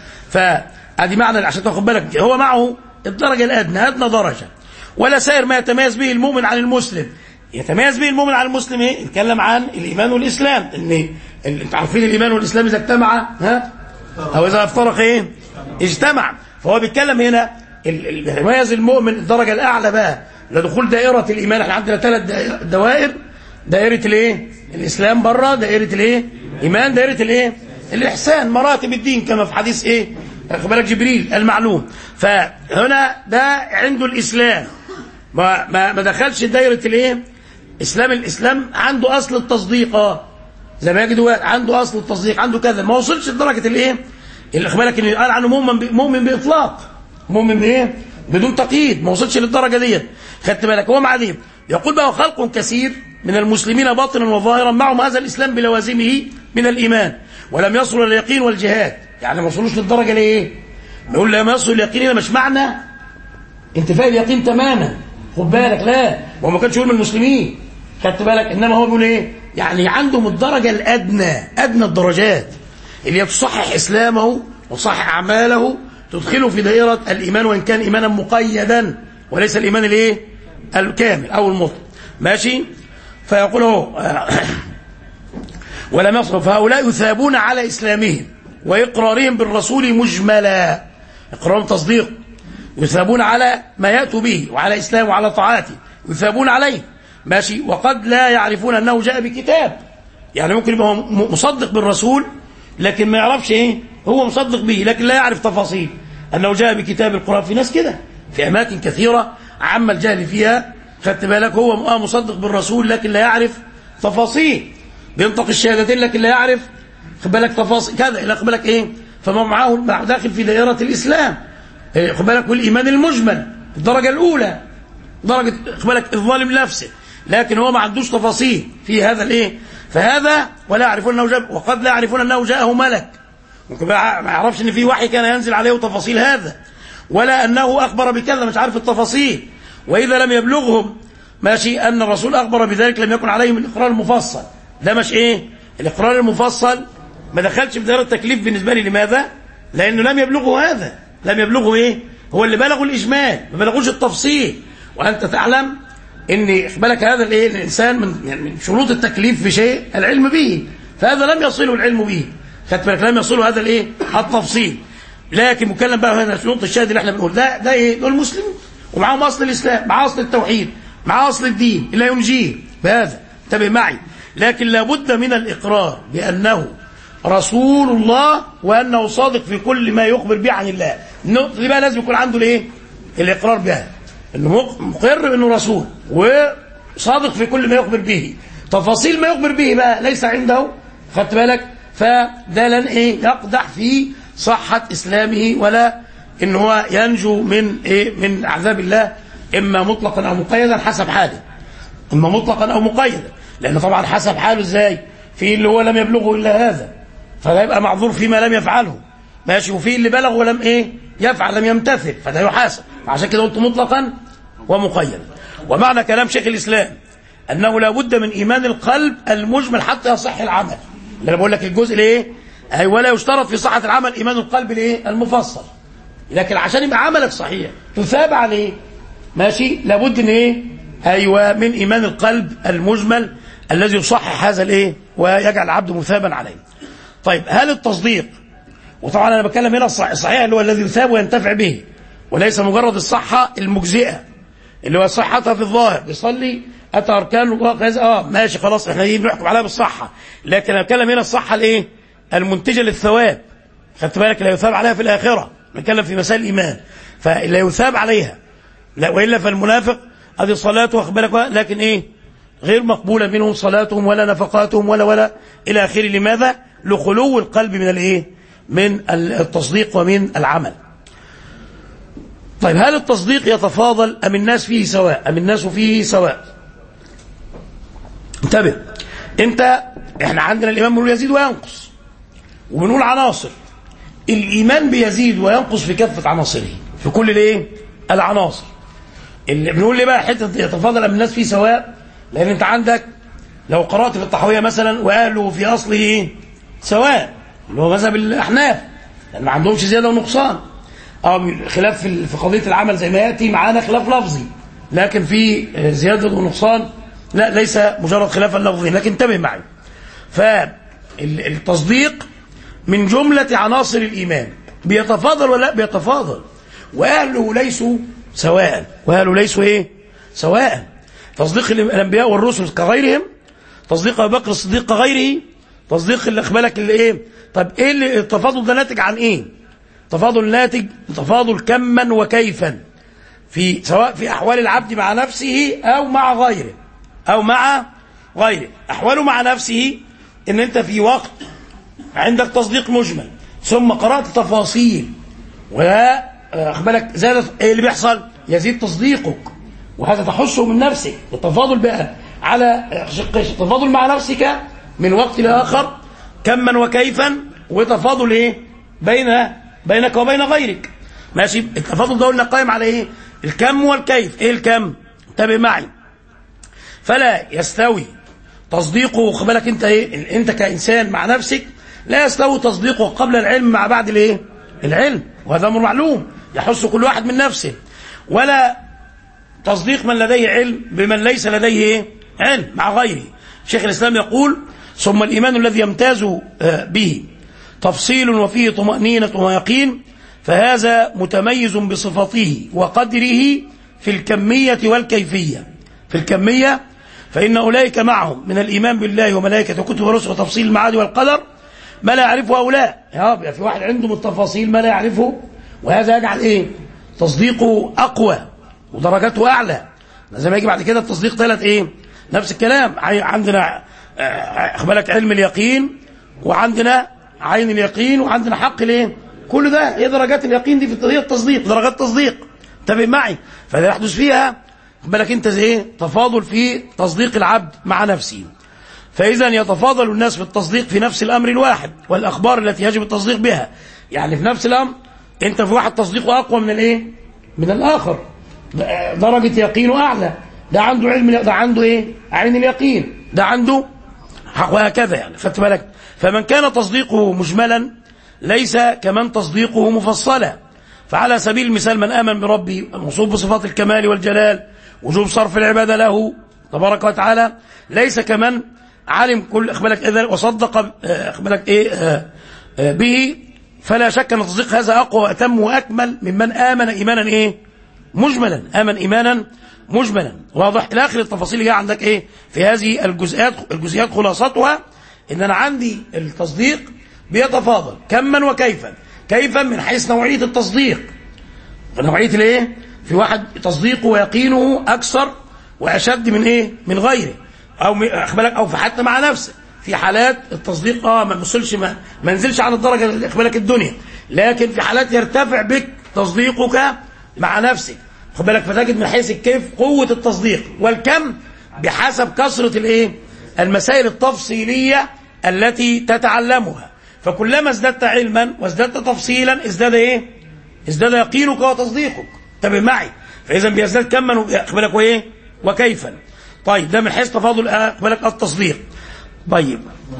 فهذه معنى عشان تاخد بالك هو معه الدرجة الأدنى أدنى درجة ولا سائر ما يتميز به المؤمن عن المسلم يتميز به المؤمن عن المسلم ايه يتكلم عن الإيمان والإسلام ان انتوا عارفين الإيمان والإسلام إذا اجتمع ها أو إذا افترق ايه اجتمع فهو بيتكلم هنا يتميز المؤمن الدرجة الأعلى بقى لدخول دائرة الإيمان احنا عندنا ثلاث دوائر دائرة الايه الإسلام بره دائرة الايه إيمان دائرة الايه الإحسان مراتب الدين كما في حديث ايه بالك جبريل المعلوم فهنا ده عنده الإسلام ما ما ما دخلش دائرة الايه إسلام الإسلام عنده أصل التصديق اه زي ما يجد عنده أصل التصديق عنده كذا ما وصلش لدرجة الايه اللي بالك ان قال عنه مؤمن مؤمن بإطلاق مؤمن بايه بدون تقييد ما وصلش للدرجه ديت خدت بالك هو مع دي يقول بقى خلق كثير من المسلمين باطنا وظاهرا معهم هذا الاسلام بلوازمه من الايمان ولم يصلوا لليقين والجهاد يعني ما وصلوش للدرجه ليه نقول لما يصل اليقين هنا مش معنى انتفاء اليقين تماما خد بالك لا هو ما كانش يقول من المسلمين خدت بالك انما هو بيقول ايه يعني عندهم الدرجه الادنى ادنى الدرجات اللي تصحح اسلامه وتصحح اعماله تدخله في دائرة الإيمان وإن كان إيمانا مقيدا وليس الإيمان الإيه الكامل أو المطلق ماشي فيقول هو ولم يصل فهؤلاء يثابون على إسلامهم وإقرارهم بالرسول مجملا إقرارهم تصديق يثابون على ما يأتوا به وعلى إسلام وعلى طاعاته يثابون عليه ماشي وقد لا يعرفون أنه جاء بكتاب يعني ممكن يبقى م- مصدق بالرسول لكن ما يعرفش ايه هو مصدق به لكن لا يعرف تفاصيل انه جاء بكتاب القران في ناس كده في اماكن كثيره عم الجهل فيها خدت بالك هو آه مصدق بالرسول لكن لا يعرف تفاصيل بينطق الشهادتين لكن لا يعرف خد بالك تفاصيل كذا خد بالك ايه فما معاه مع- داخل في دائره الاسلام إيه، خد بالك والايمان المجمل الدرجه الاولى درجه خد بالك الظالم نفسه لكن هو ما عندوش تفاصيل في هذا الايه فهذا ولا يعرفون انه جاء وقد لا يعرفون انه جاءه ملك ممكن ما ما يعرفش ان في وحي كان ينزل عليه تفاصيل هذا ولا انه اخبر بكذا مش عارف التفاصيل واذا لم يبلغهم ماشي ان الرسول اخبر بذلك لم يكن عليهم الاقرار المفصل ده مش ايه الاقرار المفصل ما دخلش في دائره التكليف بالنسبه لي لماذا لانه لم يبلغه هذا لم يبلغه ايه هو اللي بلغوا الاجمال ما بلغوش التفصيل وانت تعلم ان بالك هذا الايه الانسان من يعني من شروط التكليف بشيء العلم به فهذا لم يصله العلم به خدت بالك لم يصله هذا الايه التفصيل لكن مكلم بقى هنا شروط الشهاده اللي احنا بنقول ده ده ايه دول مسلمين ومعاهم اصل الاسلام مع اصل التوحيد مع اصل الدين اللي ينجيه بهذا انتبه معي لكن لابد من الاقرار بانه رسول الله وانه صادق في كل ما يخبر به عن الله النقطه دي بقى لازم يكون عنده الايه الاقرار بها انه مق- مقر بانه رسول وصادق في كل ما يخبر به تفاصيل ما يخبر به بقى ليس عنده خدت بالك فده لن ايه يقدح في صحة اسلامه ولا ان هو ينجو من ايه من عذاب الله اما مطلقا او مقيدا حسب حاله اما مطلقا او مقيدا لان طبعا حسب حاله ازاي في اللي هو لم يبلغه الا هذا فده يبقى معذور فيما لم يفعله ماشي وفي اللي بلغ ولم ايه يفعل لم يمتثل فده يحاسب عشان كده قلت مطلقا ومقيدا ومعنى كلام شيخ الاسلام انه لا بد من ايمان القلب المجمل حتى يصح العمل اللي انا بقول لك الجزء الايه اي ولا يشترط في صحه العمل ايمان القلب الايه المفصل لكن عشان يبقى عملك صحيح تثاب عليه ماشي لابد ان ايه ايوه من ايمان القلب المجمل الذي يصحح هذا الايه ويجعل العبد مثابا عليه طيب هل التصديق وطبعا انا بتكلم هنا الصح- الصحيح اللي هو الذي يثاب وينتفع به وليس مجرد الصحه المجزئه اللي هو صحتها في الظاهر بيصلي اتى اركان الله كذا اه ماشي خلاص احنا دي بنحكم عليها بالصحه لكن انا بتكلم هنا الصحه الايه المنتجه للثواب خدت بالك لا يثاب عليها في الاخره نتكلم في مسائل الايمان فلا يثاب عليها لا والا فالمنافق ادي صلاته واخد بالك لكن ايه غير مقبوله منهم صلاتهم ولا نفقاتهم ولا ولا الى اخره لماذا لخلو القلب من الايه من التصديق ومن العمل طيب هل التصديق يتفاضل ام الناس فيه سواء ام الناس فيه سواء انتبه انت احنا عندنا الايمان بنقول يزيد وينقص وبنقول عناصر الايمان بيزيد وينقص في كافه عناصره في كل الايه العناصر اللي بنقول ليه بقى حته يتفاضل ام الناس فيه سواء لان انت عندك لو قرات في الطحاويه مثلا واهله في اصله ايه سواء اللي هو مذهب الاحناف لان ما عندهمش زياده ونقصان اه خلاف في في قضيه العمل زي ما ياتي معانا خلاف لفظي لكن في زياده ونقصان لا ليس مجرد خلافا لفظي لكن انتبه معي فالتصديق من جمله عناصر الايمان بيتفاضل ولا لا بيتفاضل واهله ليسوا سواء واهله ليسوا ايه سواء تصديق الانبياء والرسل كغيرهم تصديق ابو بكر الصديق كغيره تصديق اللي اخبالك اللي ايه طب ايه اللي التفاضل ده ناتج عن ايه تفاضل ناتج تفاضل كما وكيفا في سواء في احوال العبد مع نفسه او مع غيره او مع غيره احواله مع نفسه ان انت في وقت عندك تصديق مجمل ثم قرات تفاصيل واخبالك زادت ايه اللي بيحصل يزيد تصديقك وهذا تحسه من نفسك التفاضل بقى على شقش التفاضل مع نفسك من وقت لاخر كما وكيفا وتفاضل ايه بين بينك وبين غيرك ماشي التفاضل ده قلنا قائم على ايه الكم والكيف ايه الكم انتبه معي فلا يستوي تصديقه خد بالك انت ايه انت كانسان مع نفسك لا يستوي تصديقه قبل العلم مع بعد الايه العلم وهذا امر معلوم يحس كل واحد من نفسه ولا تصديق من لديه علم بمن ليس لديه ايه علم مع غيره شيخ الاسلام يقول ثم الايمان الذي يمتاز به تفصيل وفيه طمأنينة ويقين فهذا متميز بصفته وقدره في الكمية والكيفية في الكمية فإن أولئك معهم من الإيمان بالله وملائكته وكتب ورسله وتفصيل المعاد والقدر ما لا يعرفه هؤلاء يا رب في واحد عنده من التفاصيل ما لا يعرفه وهذا يجعل إيه تصديقه أقوى ودرجاته أعلى زي ما يجي بعد كده التصديق ثلاث إيه نفس الكلام عندنا أخبالك علم اليقين وعندنا عين اليقين وعندنا حق الايه كل ده هي درجات اليقين دي في هي التصديق درجات تصديق انتبه معي فلا يحدث فيها بالك انت زي ايه تفاضل في تصديق العبد مع نفسه فاذا يتفاضل الناس في التصديق في نفس الامر الواحد والاخبار التي يجب التصديق بها يعني في نفس الامر انت في واحد تصديقه اقوى من الايه من الاخر درجه يقينه اعلى ده عنده علم ده عنده ايه عين اليقين ده عنده وهكذا يعني خدت بالك فمن كان تصديقه مجملا ليس كمن تصديقه مفصلا فعلى سبيل المثال من آمن بربي الموصوف بصفات الكمال والجلال وجوب صرف العبادة له تبارك وتعالى ليس كمن علم كل اخبالك اذا وصدق اخبالك ايه به فلا شك ان تصديق هذا اقوى واتم واكمل ممن امن ايمانا ايه مجملا امن ايمانا مجملا واضح الى اخر التفاصيل اللي عندك ايه في هذه الجزئيات الجزئيات خلاصتها ان انا عندي التصديق بيتفاضل كما وكيفا كيفا من حيث نوعيه التصديق نوعيه الايه في واحد تصديقه ويقينه اكثر واشد من ايه من غيره او اخبالك او في حتى مع نفسه في حالات التصديق اه ما وصلش ما, ما نزلش عن الدرجه اللي اخبالك الدنيا لكن في حالات يرتفع بك تصديقك مع نفسك خد بالك فتجد من حيث الكيف قوه التصديق والكم بحسب كثره الايه المسائل التفصيليه التي تتعلمها فكلما ازددت علما وازددت تفصيلا ازداد ايه ازداد يقينك وتصديقك انتبه معي فاذا بيزداد كما بالك وايه وكيفا طيب ده من حيث تفاضل بالك التصديق طيب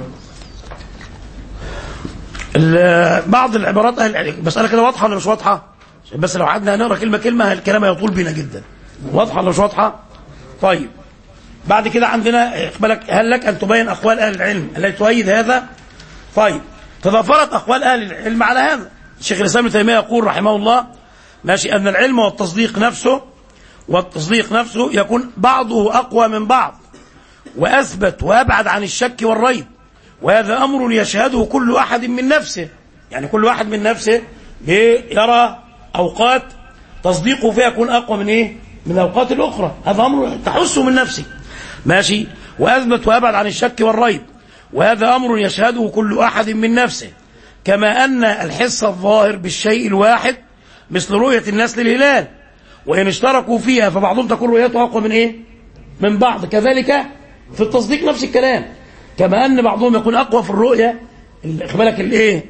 بعض العبارات المساله كده واضحه ولا مش واضحه بس لو قعدنا نقرا كلمه كلمه الكلام هيطول بينا جدا واضحه ولا مش واضحه طيب بعد كده عندنا بالك هل لك ان تبين اقوال اهل العلم التي تؤيد هذا طيب تضافرت اقوال اهل العلم على هذا الشيخ الاسلام ابن تيميه يقول رحمه الله ماشي ان العلم والتصديق نفسه والتصديق نفسه يكون بعضه اقوى من بعض واثبت وابعد عن الشك والريب وهذا امر يشهده كل احد من نفسه يعني كل واحد من نفسه يرى اوقات تصديقه فيها يكون اقوى من ايه من الاوقات الاخرى هذا امر تحسه من نفسك ماشي واثبت وابعد عن الشك والريب وهذا امر يشهده كل احد من نفسه كما ان الحس الظاهر بالشيء الواحد مثل رؤيه الناس للهلال وان اشتركوا فيها فبعضهم تكون رؤيته اقوى من ايه من بعض كذلك في التصديق نفس الكلام كما ان بعضهم يكون اقوى في الرؤيه بالك الايه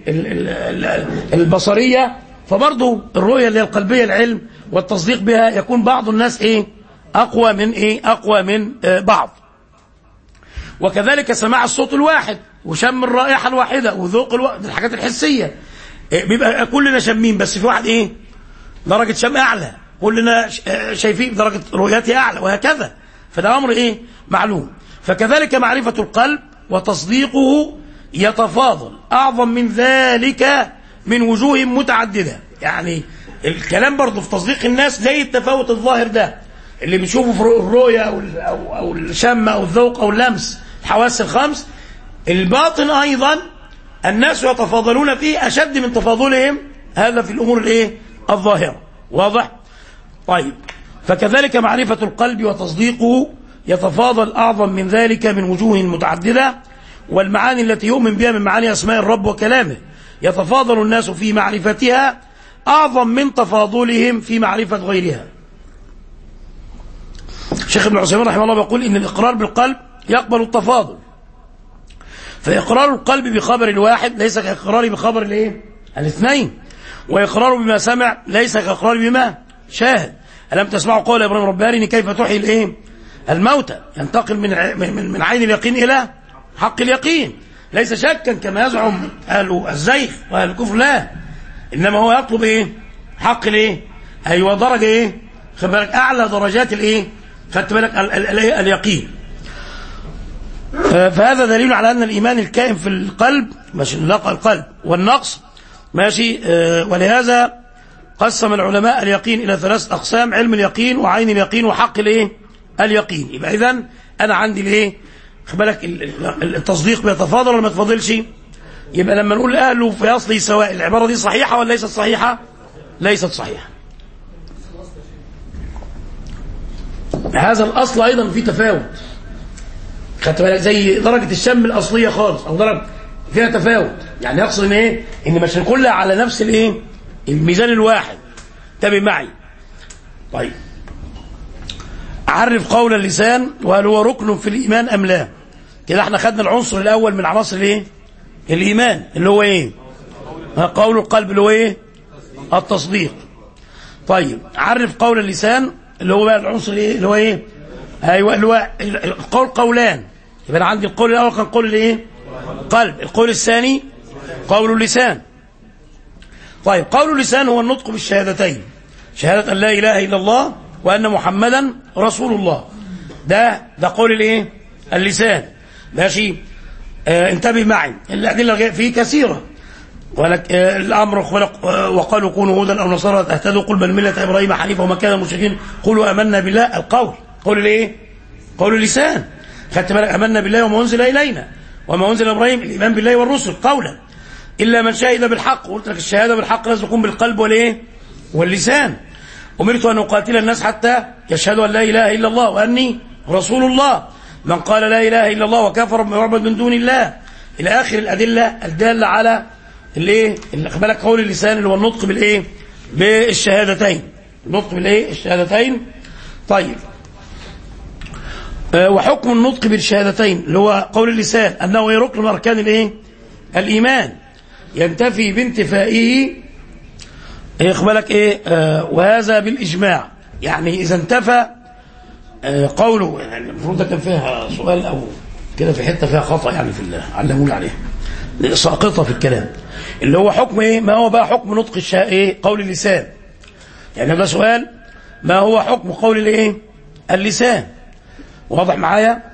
البصريه فبرضه الرؤيه اللي هي القلبيه العلم والتصديق بها يكون بعض الناس ايه اقوى من ايه اقوى من آه بعض وكذلك سماع الصوت الواحد وشم الرائحه الواحده وذوق الو... الحاجات الحسيه إيه بيبقى كلنا شامين بس في واحد ايه درجه شم اعلى كلنا شايفين درجه رؤيته اعلى وهكذا فده امر ايه معلوم فكذلك معرفه القلب وتصديقه يتفاضل اعظم من ذلك من وجوه متعدده يعني الكلام برضه في تصديق الناس زي التفاوت الظاهر ده اللي بنشوفه في الرؤيه او او, أو الشم او الذوق او اللمس الحواس الخمس الباطن ايضا الناس يتفاضلون فيه اشد من تفاضلهم هذا في الامور الايه الظاهره واضح طيب فكذلك معرفه القلب وتصديقه يتفاضل اعظم من ذلك من وجوه متعدده والمعاني التي يؤمن بها من معاني اسماء الرب وكلامه يتفاضل الناس في معرفتها اعظم من تفاضلهم في معرفه غيرها شيخ ابن عثيمين رحمه الله يقول ان الاقرار بالقلب يقبل التفاضل فاقرار القلب بخبر الواحد ليس كاقراره بخبر الايه الاثنين واقراره بما سمع ليس كاقراره بما شاهد الم تسمعوا قول ابراهيم رباني كيف تحيي الايه الموتى ينتقل من من من عين اليقين الى حق اليقين ليس شكا كما يزعم اهل الزيغ واهل الكفر لا انما هو يطلب ايه حق الايه ايوه درجه ايه خد بالك اعلى درجات الايه خدت بالك ال ال ال اليقين فهذا دليل على ان الايمان الكائن في القلب ماشي القلب والنقص ماشي ولهذا قسم العلماء اليقين الى ثلاث اقسام علم اليقين وعين اليقين وحق الايه اليقين يبقى اذا انا عندي الايه خد بالك ال- ال- التصديق بيتفاضل ولا ما يتفاضلش يبقى لما نقول اهله في اصله سواء العباره دي صحيحه ولا ليست صحيحه ليست صحيحه هذا الاصل ايضا فيه تفاوت خدت بالك زي درجه الشم الاصليه خالص او درجه فيها تفاوت يعني يقصد ان ايه ان مش كلها على نفس الايه الميزان الواحد انتبه معي طيب عرف قول اللسان وهل هو ركن في الايمان ام لا كده احنا خدنا العنصر الاول من عناصر الايه الايمان اللي هو ايه ها، قول القلب اللي هو ايه التصديق طيب عرف قول اللسان اللي هو بقى العنصر ايه اللي هو ايه ايوه اللي هو ال- القول قولان يبقى انا عندي القول الاول كان قول الايه قلب القول الثاني قول اللسان طيب قول اللسان هو النطق بالشهادتين شهادة أن لا إله إلا الله وأن محمدا رسول الله ده ده قول الايه اللسان ماشي آه انتبه معي الأدلة الغير- فيه كثيرة ولك آه الأمر خلق آه وقالوا كونوا هودا أو نصارى تهتدوا قل بل ملة إبراهيم حنيفا وما كان المشركين قولوا آمنا بالله القول قول الايه قول اللسان خدت بالك آمنا بالله وما أنزل إلينا وما أنزل إبراهيم الإيمان بالله والرسل قولا إلا من شهد بالحق قلت لك الشهادة بالحق لازم تكون بالقلب والإيه واللسان أمرت أن أقاتل الناس حتى يشهدوا أن لا إله إلا الله وأني رسول الله من قال لا إله إلا الله وكفر بما يعبد من دون الله إلى آخر الأدلة الدالة على الإيه اللي خد بالك قول اللسان اللي هو النطق بالإيه بالشهادتين النطق بالإيه الشهادتين طيب آه، وحكم النطق بالشهادتين اللي هو قول اللسان أنه ركن من أركان الإيه الإيمان ينتفي بانتفائه يقبلك ايه آه وهذا بالاجماع يعني اذا انتفى آه قوله يعني المفروض ده كان فيها سؤال او كده في حته فيها خطا يعني في الله علموني عليه ساقطه في الكلام اللي هو حكم ايه ما هو بقى حكم نطق الشا ايه قول اللسان يعني ده سؤال ما هو حكم قول الايه اللسان واضح معايا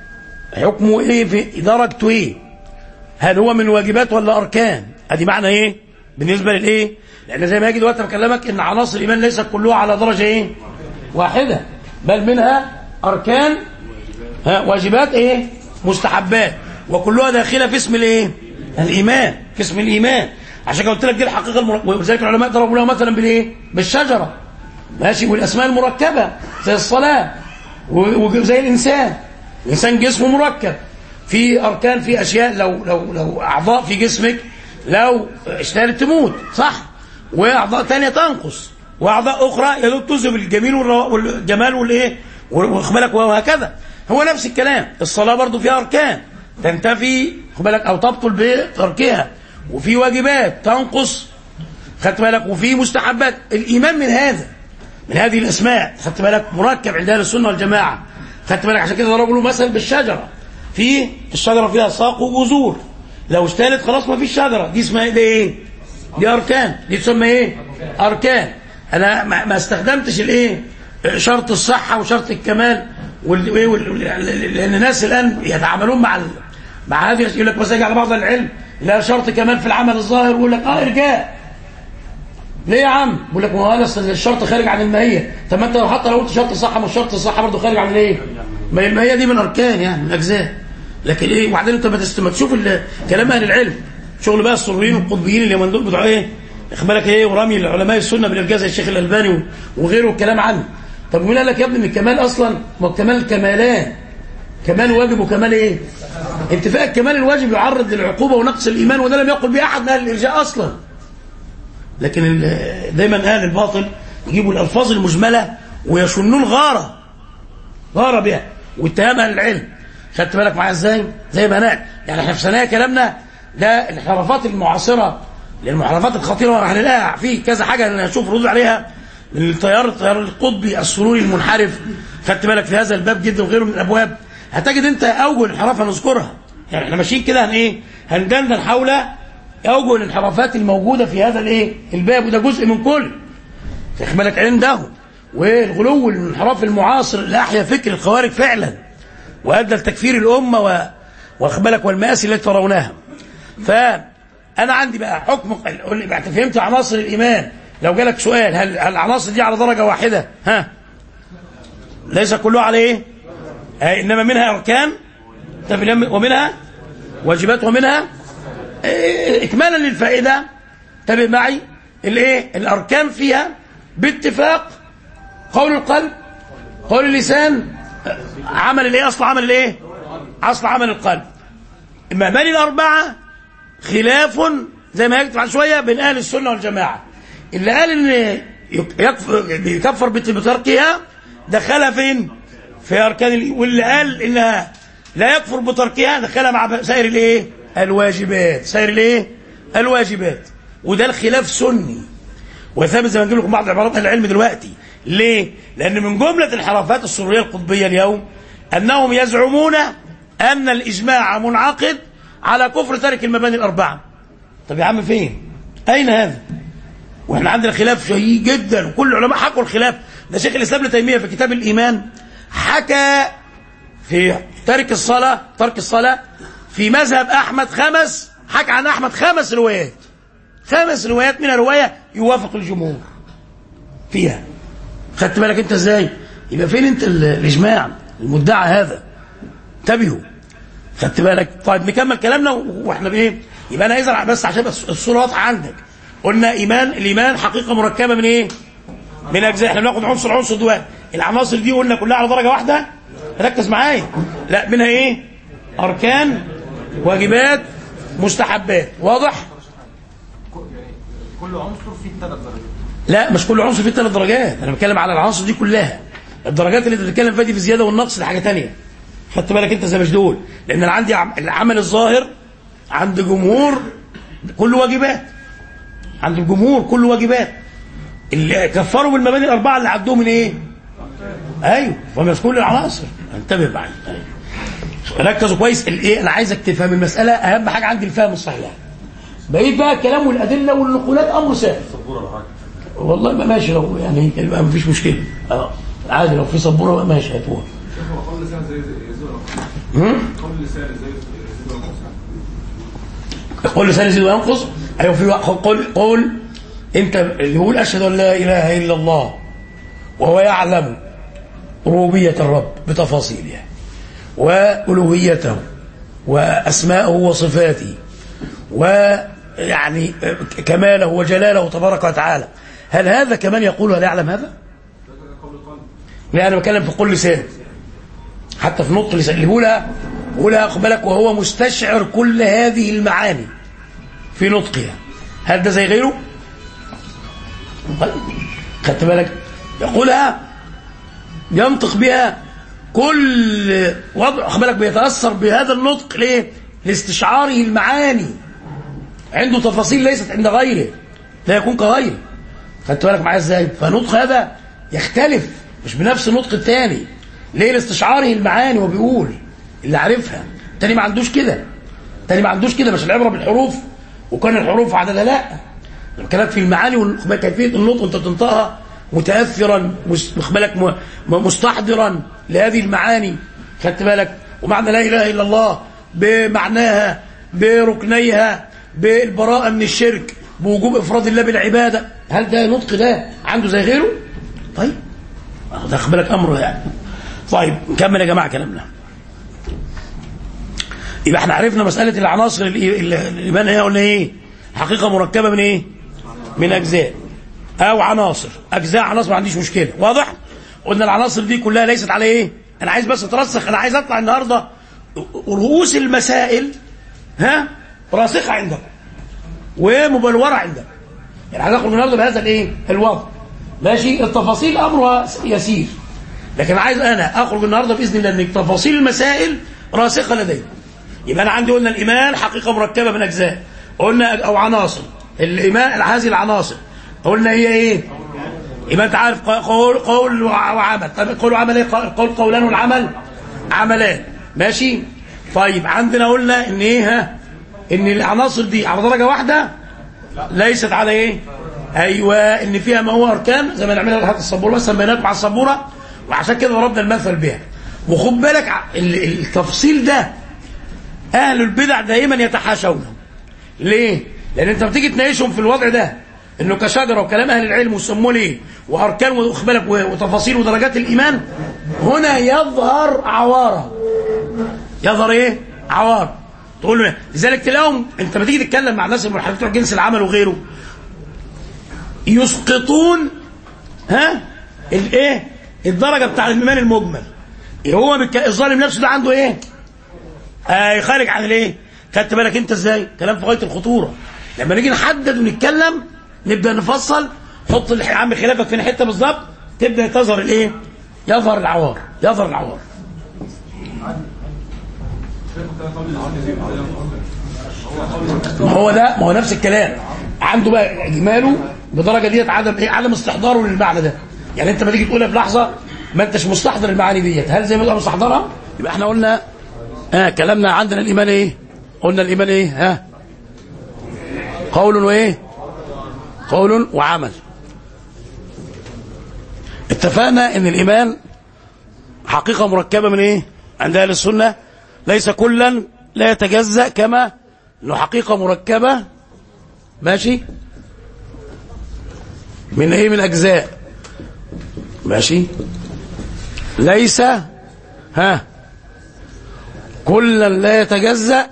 حكمه ايه في درجته ايه هل هو من واجبات ولا اركان ادي معنى ايه بالنسبه للايه لان زي ما يجي دلوقتي بكلمك ان عناصر الايمان ليست كلها على درجه ايه واحده بل منها اركان ها واجبات ايه مستحبات وكلها داخله في اسم الايه الايمان في اسم الايمان عشان كده قلت لك دي الحقيقه المر... ولذلك العلماء ضربوا لها مثلا بالايه بالشجره ماشي والاسماء المركبه زي الصلاه و- وزي الانسان الانسان جسمه مركب في اركان في اشياء لو لو لو اعضاء في جسمك لو اشتغلت تموت صح واعضاء تانية تنقص واعضاء اخرى يا دوب تذهب الجميل والرو- والجمال والايه واخد بالك وهكذا هو نفس الكلام الصلاه برضو فيها اركان تنتفي خد بالك او تبطل بتركها وفي واجبات تنقص خدت بالك وفي مستحبات الايمان من هذا من هذه الاسماء خدت بالك مركب عند اهل السنه والجماعه خدت بالك عشان كده ضربوا له مثل بالشجره في الشجره فيها ساق وجذور لو اشتالت خلاص ما فيش شجره دي اسمها ايه دي ايه دي اركان دي تسمى ايه اركان انا ما ما استخدمتش الايه شرط الصحه وشرط الكمال وال... وال... وال... لان الناس الان يتعاملون مع ال... مع هذه يقول لك مثلا يجي على بعض العلم لا شرط كمال في العمل الظاهر ويقول لك اه ارجاء ليه يا عم بقول لك ما هو أصل الشرط خارج عن الماهيه طب ما انت لو حتى لو قلت شرط صح ما الشرط الصح برضه خارج عن الايه ما هي الماهيه دي من اركان يعني من اجزاء لكن ايه وبعدين انت ما تست- ما تشوف ال- كلام اهل العلم شغل بقى السريين والقطبيين اللي دول بتوع ايه اخد بالك ايه ورمي العلماء السنه بالارجاء زي الشيخ الالباني و- وغيره الكلام عنه طب مين قال لك يا ابني ان الكمال اصلا ما الكمال كمالان كمال واجب وكمال ايه انتفاء الكمال الواجب يعرض للعقوبه ونقص الايمان وده لم يقل به احد من اهل الارجاء اصلا لكن ال- دايما اهل الباطل يجيبوا الالفاظ المجمله ويشنون غاره غاره بها واتهام اهل العلم خدت بالك معايا ازاي زي ما هناك يعني احنا في ثانيه كلامنا ده الانحرافات المعاصره للمنحرفات الخطيره وهنلاقيها في كذا حاجه انا اشوف ردود عليها من التيار التيار القطبي السروري المنحرف خدت بالك في هذا الباب جدا وغيره من الابواب هتجد انت اوجه الانحراف هنذكرها يعني احنا ماشيين كده هن ايه هندندن حول اوجه الانحرافات الموجوده في هذا الايه الباب وده جزء من كل خد بالك عندهم والغلو والانحراف المعاصر اللي احيا فكر الخوارج فعلا وادى لتكفير الامه و واخد بالك والمآسي التي ترونها فانا عندي بقى حكم قول لي بقى أنت فهمت عناصر الايمان لو جالك سؤال هل هل العناصر دي على درجه واحده ها ليس كلها على ايه آه انما منها اركان ومنها واجبات ومنها آه اكمالا للفائده انتبه معي الايه الاركان فيها باتفاق قول القلب قول اللسان عمل الايه اصل عمل الايه اصل عمل القلب المباني الاربعه خلاف زي ما هيكتب عن شويه بين اهل السنه والجماعه اللي قال ان يكفر يكفر بتركها دخلها فين في اركان واللي قال انها لا يكفر بتركها دخلها مع سائر الايه الواجبات سائر الايه الواجبات وده الخلاف سني وثابت زي ما نجيب لكم بعض عبارات اهل العلم دلوقتي ليه لان من جمله الانحرافات السريه القطبيه اليوم انهم يزعمون ان الاجماع منعقد على كفر ترك المباني الاربعه طب يا عم فين اين هذا واحنا عندنا خلاف شهي جدا وكل العلماء حكوا الخلاف ده شيخ الاسلام ابن تيميه في كتاب الايمان حكى في ترك الصلاه ترك الصلاه في مذهب احمد خمس حكى عن احمد خمس روايات خمس روايات منها روايه يوافق الجمهور فيها خدت بالك انت ازاي يبقى فين انت الاجماع المدعى هذا انتبهوا خدت بالك طيب نكمل كلامنا واحنا بايه يبقى انا اذا بس عشان الصوره واضحه عندك قلنا ايمان الايمان حقيقه مركبه من ايه من اجزاء احنا بناخد عنصر عنصر دلوقتي العناصر دي قلنا كلها على درجه واحده ركز معايا لا منها ايه اركان واجبات مستحبات واضح كل عنصر فيه ثلاث درجات لا مش كل عنصر فيه ثلاث درجات انا بتكلم على العناصر دي كلها الدرجات اللي انت بتتكلم فيها دي في الزياده والنقص دي حاجه ثانيه خدت بالك انت زي مش دول لان انا عندي العمل الظاهر عند جمهور كله واجبات عند الجمهور كله واجبات اللي كفروا بالمباني الاربعه اللي عدوهم من ايه ايوه فمش كل العناصر انتبه معايا ركزوا كويس الايه انا عايزك تفهم المساله اهم حاجه عندي الفهم الصحيح بقيت بقى الكلام والادله والنقولات امر سهل والله ما ماشي لو يعني يبقى مفيش مشكله اه عادي لو في سبوره بقى ماشي هتقول قول لسان زي قول لسان زي قول لسان يزيد وينقص ايوه في قول قول انت اللي بيقول اشهد ان لا اله الا الله وهو يعلم ربوبيه الرب بتفاصيلها والوهيته واسماءه وصفاته ويعني كماله وجلاله تبارك وتعالى هل هذا كمان يقول هل يعلم هذا؟ لا انا بتكلم في قول لسان حتى في نطق لسان اللي بيقولها بيقولها خد بالك وهو مستشعر كل هذه المعاني في نطقها هل ده زي غيره؟ خدت بالك يقولها ينطق بها كل وضع خد بالك بيتاثر بهذا النطق ليه؟ لاستشعاره المعاني عنده تفاصيل ليست عند غيره لا يكون كغيره خدت بالك معايا ازاي؟ فنطق هذا يختلف مش بنفس النطق الثاني ليه لاستشعاره المعاني وبيقول اللي عارفها التاني ما عندوش كده التاني ما عندوش كده مش العبره بالحروف وكان الحروف عدد لا الكلام في المعاني وكيفيه النطق انت تنطقها متاثرا بالك مستحضرا لهذه المعاني خدت بالك ومعنى لا اله الا الله بمعناها بركنيها بالبراءه من الشرك بوجوب افراد الله بالعباده هل ده نطق ده عنده زي غيره طيب ده خد بالك امره يعني طيب نكمل يا جماعه كلامنا يبقى احنا عرفنا مساله العناصر الايمان هي قلنا ايه حقيقه مركبه من ايه من اجزاء او عناصر اجزاء عناصر ما عنديش مشكله واضح قلنا العناصر دي كلها ليست على ايه انا عايز بس اترسخ انا عايز اطلع النهارده رؤوس المسائل ها راسخه عندك ومبلوره عندك يعني عايز اخرج النهارده بهذا الايه الوضع ماشي التفاصيل امرها يسير لكن عايز انا اخرج النهارده باذن الله ان تفاصيل المسائل راسخه لدي يبقى انا عندي قلنا الايمان حقيقه مركبه من اجزاء قلنا او عناصر الايمان هذه العناصر قلنا هي ايه يبقى انت عارف قول قول وعمل طب قول وعمل ايه قول قولان والعمل عملان ماشي طيب عندنا قلنا ان ايه ها ان العناصر دي على درجه واحده ليست على ايه ايوه ان فيها ما هو اركان زي ما نعملها لحد السبوره مثلا بيانات مع السبوره وعشان كده ضربنا المثل بها وخد بالك التفصيل ده اهل البدع دائما يتحاشونه ليه لان انت بتيجي تناقشهم في الوضع ده انه كشجره وكلام اهل العلم وسموه ليه واركان واخبالك وتفاصيل ودرجات الايمان هنا يظهر عواره يظهر ايه عوار تقول له لذلك تلاقيهم انت لما تيجي تتكلم مع الناس الملحدين بتوع جنس العمل وغيره يسقطون ها الايه الدرجه بتاع الايمان المجمل هو بك... الظالم نفسه ده عنده ايه آه خارج عن الايه خدت بالك انت ازاي كلام في غايه الخطوره لما نيجي نحدد ونتكلم نبدا نفصل حط يا عم خلافك فين حته بالظبط تبدا تظهر الايه يظهر العوار يظهر العوار ما هو ده ما هو نفس الكلام عنده بقى اجماله بدرجه ديت عدم ايه عدم استحضاره للمعنى ده يعني انت ما تيجي تقولها في لحظه ما انتش مستحضر المعاني ديت هل زي ما تبقى مستحضرها يبقى احنا قلنا اه كلامنا عندنا الايمان ايه قلنا الايمان ايه ها قول وايه قول وعمل اتفقنا ان الايمان حقيقه مركبه من ايه عند اهل السنه ليس كلا لا يتجزا كما انه حقيقه مركبه ماشي من ايه من اجزاء ماشي ليس ها كلا لا يتجزا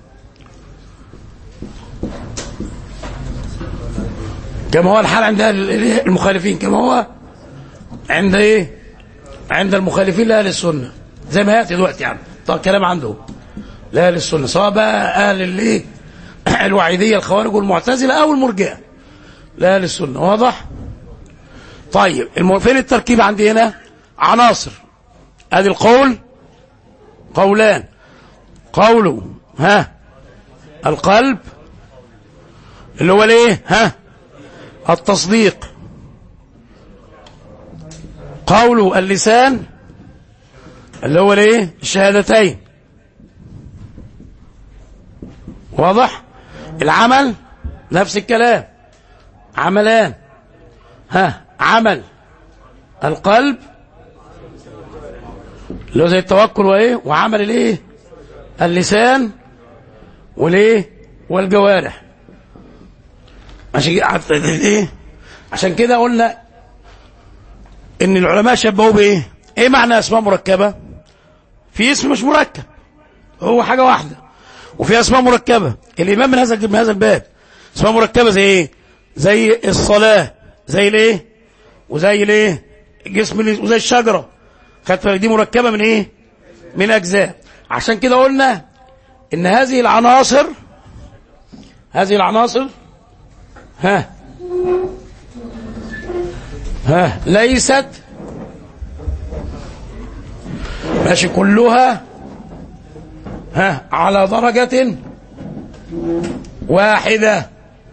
كما هو الحال عند المخالفين كما هو عند ايه عند المخالفين لاهل السنه زي ما ياتي دلوقتي يعني طب كلام عنده لاهل السنه سواء بقى اهل الايه الوعيديه الخوارج والمعتزله او المرجئه لاهل السنه واضح طيب الم... فين التركيب عندي هنا عناصر ادي القول قولان قوله ها القلب اللي هو الايه ها التصديق قوله اللسان اللي هو الايه الشهادتين واضح العمل نفس الكلام عملان ها عمل القلب اللي هو زي التوكل وايه وعمل الايه اللسان والايه والجوارح عشان ايه عشان كده قلنا ان العلماء شبهوا بايه ايه معنى اسماء مركبه في اسم مش مركب هو حاجه واحده وفي اسماء مركبه الايمان من هذا من هذا الباب اسماء مركبه زي ايه زي الصلاه زي الايه وزي الايه جسم وزي الشجره خدت بالك دي مركبه من ايه من اجزاء عشان كده قلنا ان هذه العناصر هذه العناصر ها ها ليست ماشي كلها ها على درجة واحدة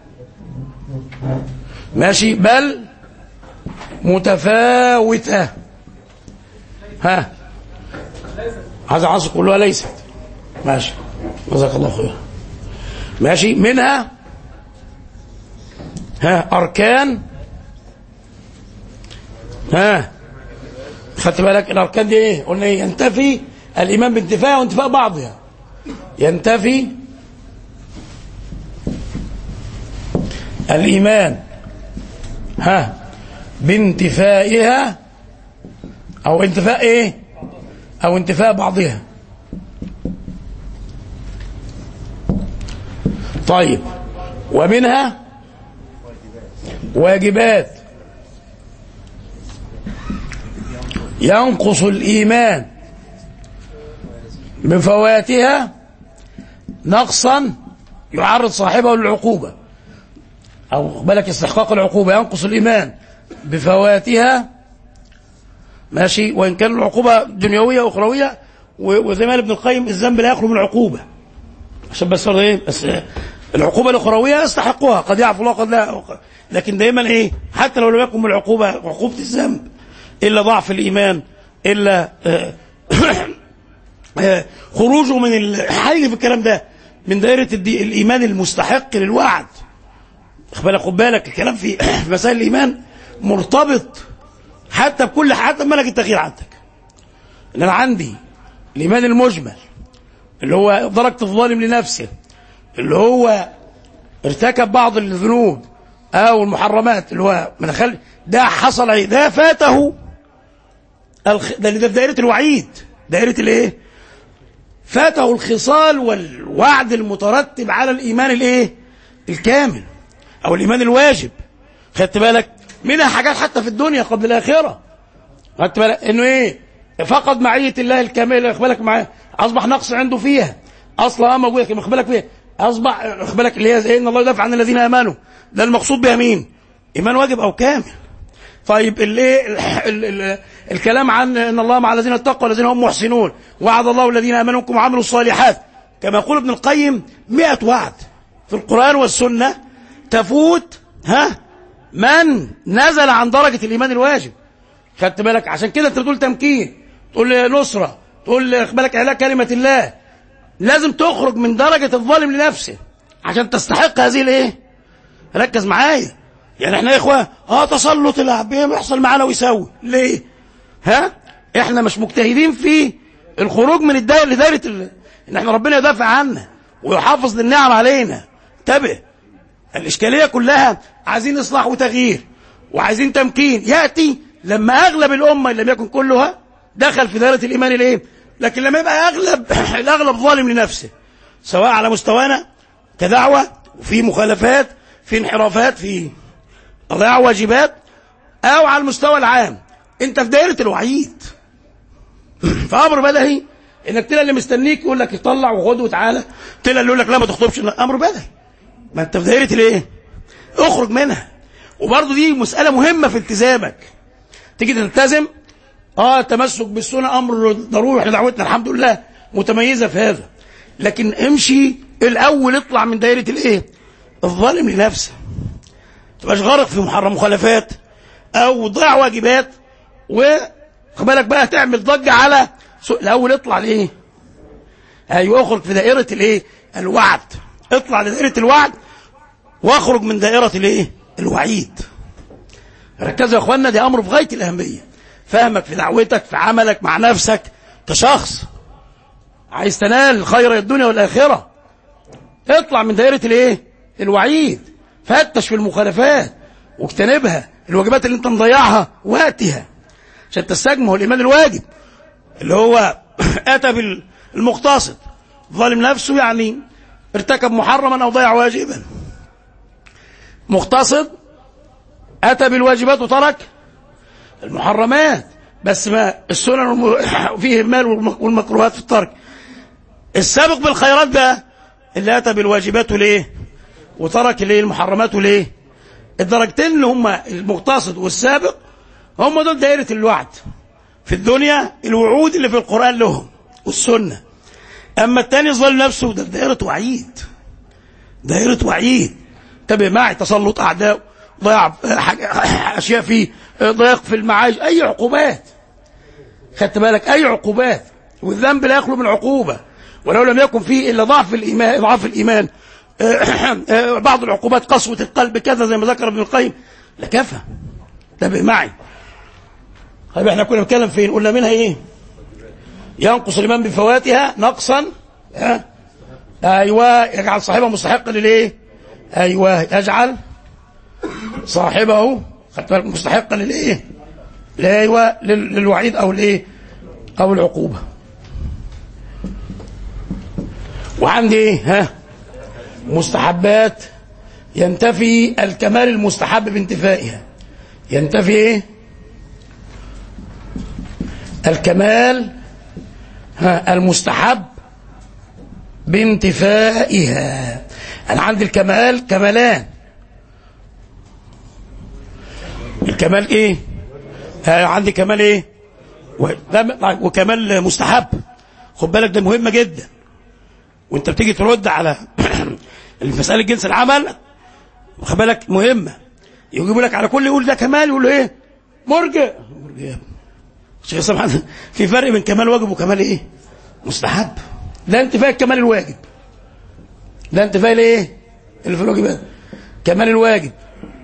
ماشي بل متفاوتة ها هذا عناصر كلها ليست ماشي جزاك الله خير ماشي منها ها أركان ها خدت بالك الأركان دي إيه قلنا إيه ينتفي الإيمان بانتفاء وانتفاء بعضها ينتفي الإيمان ها بانتفائها أو انتفاء إيه أو انتفاء بعضها طيب ومنها واجبات ينقص الإيمان بفواتها نقصا يعرض صاحبه للعقوبة أو بالك استحقاق العقوبة ينقص الإيمان بفواتها ماشي وإن كان العقوبة دنيوية وأخروية وزي ما قال ابن القيم الذنب لا يخلو من العقوبة عشان بس ايه بس العقوبة الأخروية يستحقها قد يعفو الله قد لا لكن دايما ايه حتى لو لم يكن من العقوبة عقوبة الذنب إلا ضعف الإيمان إلا آه آه خروجه من هيجي في الكلام ده من دائرة الإيمان المستحق للوعد خد بالك خد بالك الكلام في في مسائل الإيمان مرتبط حتى بكل حتى ملك التغيير عندك ان انا عندي الايمان المجمل اللي هو درجه الظالم لنفسه اللي هو ارتكب بعض الذنوب او المحرمات اللي هو من خل ده حصل عليه ده فاته الخ... ده اللي ده في دائره الوعيد دائره الايه فاته الخصال والوعد المترتب على الايمان الايه الكامل او الايمان الواجب خدت بالك منها حاجات حتى في الدنيا قبل الاخره خدت بالك انه ايه فقد معيه الله الكامله خد بالك معاه اصبح نقص عنده فيها اصلا موجوده كما خد بالك فيها اصبح خد بالك اللي هي زي ان الله يدافع عن الذين امنوا ده المقصود بها مين ايمان واجب او كامل طيب الايه ال- ال- الكلام عن ان الله مع الذين اتقوا والذين هم محسنون وعد الله الذين امنوا منكم وعملوا الصالحات كما يقول ابن القيم مئة وعد في القرآن والسنة تفوت ها من نزل عن درجة الإيمان الواجب خدت بالك عشان كده انت تقول تمكين تقول نصرة تقول خد بالك إعلاء كلمة الله لازم تخرج من درجة الظالم لنفسه عشان تستحق هذه الايه ركز معايا يعني احنا يا اخوة اه تسلط العبية بيحصل معانا ويسوي ليه ها احنا مش مجتهدين في الخروج من الدائرة لدائرة ال... ان احنا ربنا يدافع عنا ويحافظ للنعم علينا انتبه الاشكالية كلها عايزين اصلاح وتغيير وعايزين تمكين يأتي لما اغلب الامة ان لم يكن كلها دخل في دائرة الايمان الايه لكن لما يبقى اغلب الاغلب ظالم لنفسه سواء على مستوانا كدعوة وفي مخالفات في انحرافات في ضياع واجبات او على المستوى العام انت في دائرة الوعيد فامر بدهي انك تلاقي اللي مستنيك يقول لك يطلع وخد وتعالى تلاقي اللي يقول لك لا ما تخطبش لا، امر بدهي ما انت في دائرة الايه اخرج منها وبرضه دي مسألة مهمة في التزامك تيجي تلتزم اه التمسك بالسنة امر ضروري احنا دعوتنا الحمد لله متميزة في هذا لكن امشي الاول اطلع من دائرة الايه الظالم لنفسه تبقاش غارق في محرم مخالفات او ضيع واجبات وخد بالك بقى تعمل ضجة على سوء الاول اطلع لايه ايوه اخرج في دائرة الايه الوعد اطلع لدائرة الوعد واخرج من دائرة الايه الوعيد ركزوا يا اخوانا دي امر في غاية الاهمية فهمك في دعوتك في عملك مع نفسك كشخص عايز تنال خير الدنيا والاخرة اطلع من دائرة الايه الوعيد فتش في المخالفات واجتنبها الواجبات اللي انت مضيعها وقتها عشان تستجمع الايمان الواجب اللي هو اتى بالمقتصد ظالم نفسه يعني ارتكب محرما او ضيع واجبا مقتصد اتى بالواجبات وترك المحرمات بس ما السنن والم- فيه المال والمكروهات في الترك السابق بالخيرات بقى اللي اتى بالواجبات ليه وترك ليه المحرمات ليه الدرجتين اللي هم المقتصد والسابق هم دول دائرة الوعد في الدنيا الوعود اللي في القرآن لهم والسنة أما التاني ظل نفسه ده في دائرة وعيد دائرة وعيد انتبه معي تسلط أعداء ضياع حاجة- أشياء فيه ضيق في المعاش أي عقوبات خدت بالك أي عقوبات والذنب لا يخلو من عقوبة ولو لم يكن فيه إلا ضعف الإيمان ضعف الإيمان بعض العقوبات قسوة القلب كذا زي ما ذكر ابن القيم لكفى انتبه معي طيب احنا كنا بنتكلم فين قلنا منها ايه ينقص الإيمان بفواتها نقصا ها؟ ايوه يجعل صاحبه مستحقا للايه ايوه يجعل صاحبه خدت بالك مستحقا للايه لا ايوه لل- للوعيد او الايه او العقوبه وعندي ايه ها مستحبات ينتفي الكمال المستحب بانتفائها ينتفي ايه الكمال ها المستحب بانتفائها انا عندي الكمال كمالان الكمال ايه آه عندي كمال ايه و- ده م- طيب، وكمال مستحب خد بالك ده مهمه جدا وانت بتيجي ترد على المساله جنس العمل خد بالك مهمه يجيبوا لك على كل يقول ده كمال يقول له ايه مرجع مرجع يا ابني. شيخ سبحان في فرق بين كمال واجب وكمال ايه مستحب ده انتفاء الكمال الواجب ده انتفاء الايه اللي في الواجبات كمال الواجب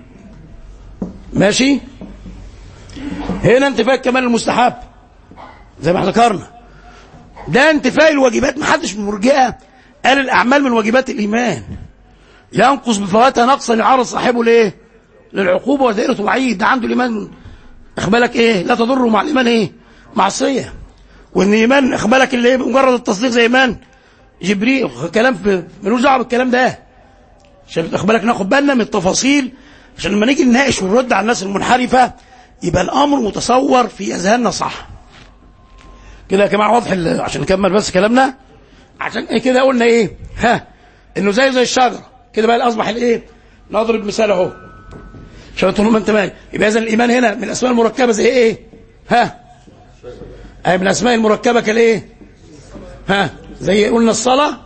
ماشي هنا انتفاء الكمال المستحب زي ما احنا ذكرنا ده انتفاء الواجبات محدش من المرجئه قال الاعمال من واجبات الايمان ينقص بفواتها نقصا يعرض صاحبه لايه للعقوبة ودائرة وعيد ده عنده الإيمان أخبالك إيه لا تضر مع الإيمان إيه معصية وإن إيمان أخبالك اللي إيه بمجرد التصديق زي إيمان جبريل كلام في ملوش دعوة بالكلام ده عشان أخبالك ناخد بالنا من التفاصيل عشان لما نيجي نناقش ونرد على الناس المنحرفة يبقى الأمر متصور في أذهاننا صح كده يا جماعة واضح ال- عشان نكمل بس كلامنا عشان إيه كده قلنا إيه ها إنه زي زي الشجرة كده بقى أصبح الإيه نضرب مثال أهو عشان طول ما أنت مالي يبقى إذا الإيمان هنا من الأسماء المركبة زي إيه ها أي من الأسماء المركبة كالإيه ها زي قلنا الصلاة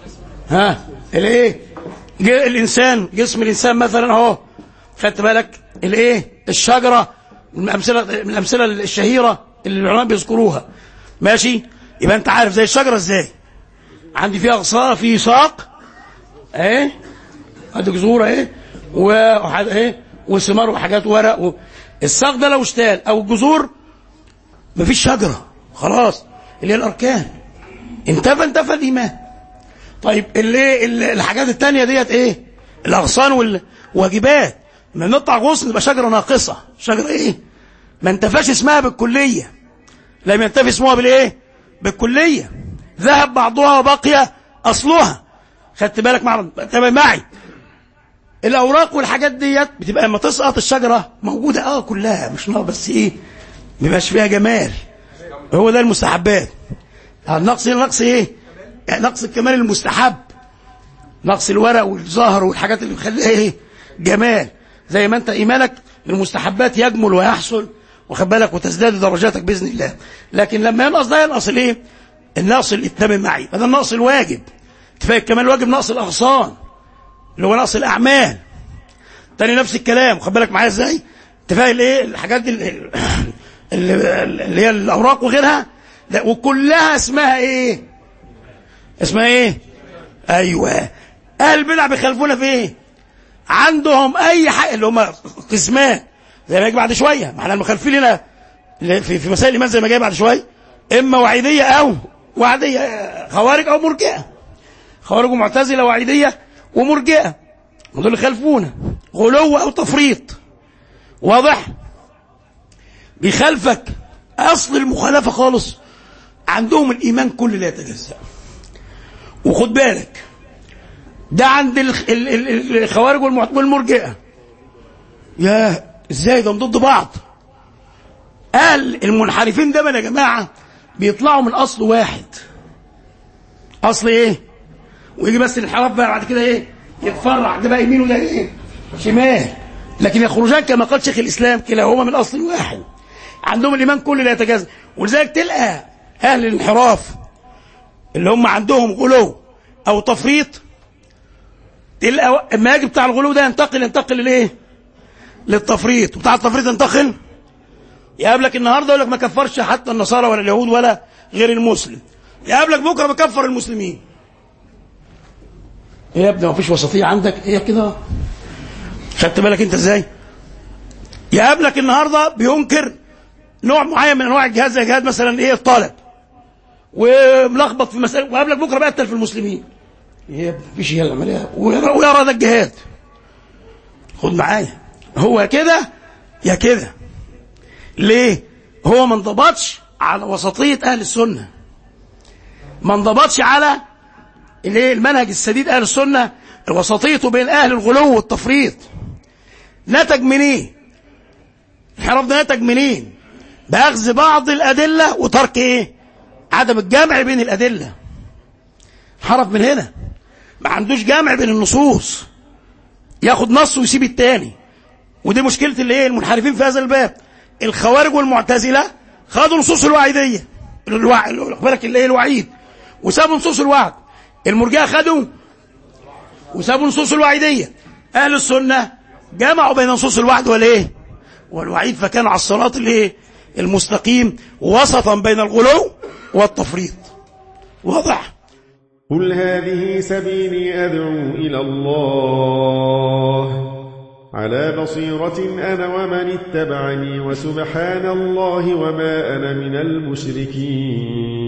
ها الايه ج- الانسان جسم الانسان مثلا اهو خدت بالك الايه الشجره من الامثله من الامثله الشهيره اللي العلماء بيذكروها ماشي يبقى انت عارف زي الشجره ازاي عندي فيها اغصان في ساق اهي ادي جذور اهي وحاجات اهي وثمار وحاجات ورق و... الساق ده لو اشتال او الجذور مفيش شجره خلاص اللي هي الاركان انتفى انتفى الايمان طيب الايه ال- الحاجات التانية ديت ايه الاغصان والواجبات ما نقطع غصن يبقى شجره ناقصه شجره ايه ما انتفاش اسمها بالكليه لم ينتفي اسمها بالايه بالكليه ذهب بعضها وبقي اصلها خدت بالك مع تمام معي الاوراق والحاجات ديت بتبقى لما تسقط الشجره موجوده اه كلها مش ناقص بس ايه ما بيبقاش فيها جمال هو ده المستحبات النقص هنا نقص ايه يعني نقص الكمال المستحب نقص الورق والزهر والحاجات اللي بتخليها ايه جمال زي ما انت ايمانك من المستحبات يجمل ويحصل واخد بالك وتزداد درجاتك باذن الله لكن لما ينقص ده ينقص الايه النقص الاتمام معي فده النقص الواجب كفايه الكمال الواجب نقص الاغصان اللي هو نقص الاعمال تاني نفس الكلام خد بالك معايا ازاي اتفاق الايه الحاجات دي ال- اللي اللي هي الاوراق وغيرها لا وكلها اسمها ايه اسمها ايه ايوه اهل البدع بيخالفونا في ايه عندهم اي حاجه اللي هم قسمان زي ما يجي بعد شويه ما احنا المخالفين هنا اللي في في مسائل الايمان زي ما جاي بعد شويه اما وعيديه او وعديه خوارج او مرجئه خوارج ومعتزله وعيديه ومرجئه ودول اللي خالفونا غلو او تفريط واضح بيخالفك اصل المخالفه خالص عندهم الايمان كله لا يتجزأ وخد بالك ده عند الخ- ال- ال- ال- الخوارج والمعت- والمرجئه يا ازاي ده ضد بعض قال المنحرفين دايما يا جماعه بيطلعوا من اصل واحد اصل ايه ويجي بس الانحراف بقى بعد كده ايه يتفرع ده بقى يمين وده ايه شمال لكن يخرجان كما قال شيخ الاسلام كلاهما من اصل واحد عندهم الايمان كله لا يتجزا ولذلك تلقى اهل الانحراف اللي هم عندهم غلو او تفريط تلقى اما يجي بتاع الغلو ده ينتقل ينتقل للايه للتفريط وبتاع التفريط ينتقل يقابلك النهارده يقول لك ما كفرش حتى النصارى ولا اليهود ولا غير المسلم يقابلك بكره بكفر المسلمين ايه يا ابني ما فيش وسطيه عندك ايه كده خدت بالك انت ازاي يقابلك النهارده بينكر نوع معين من انواع الجهاد زي جهاد مثلا ايه الطالب وملخبط في مسألة وقابلك بكره بقتل في المسلمين ايه مفيش هي العمليه ويرى, ويرى ده الجهاد خد معايا هو كده يا كده ليه هو ما انضبطش على وسطيه اهل السنه ما انضبطش على الايه المنهج السديد اهل السنه وسطيته بين اهل الغلو والتفريط نتج من ايه الانحراف ده نتج منين باخذ بعض الادله وترك ايه عدم الجمع بين الادله انحرف من هنا ما عندوش جمع بين النصوص ياخد نص ويسيب التاني ودي مشكله اللي ايه المنحرفين في هذا الباب الخوارج والمعتزله خدوا نصوص الوعيديه الوع... بالك اللي هي الوعيد وسابوا نصوص الوعد المرجئه خدوا وسابوا نصوص الوعيديه اهل السنه جمعوا بين نصوص الوعد والايه والوعيد فكان على الصراط الايه المستقيم وسطا بين الغلو والتفريط واضح قل هذه سبيلي أدعو إلى الله على بصيرة أنا ومن اتبعني وسبحان الله وما أنا من المشركين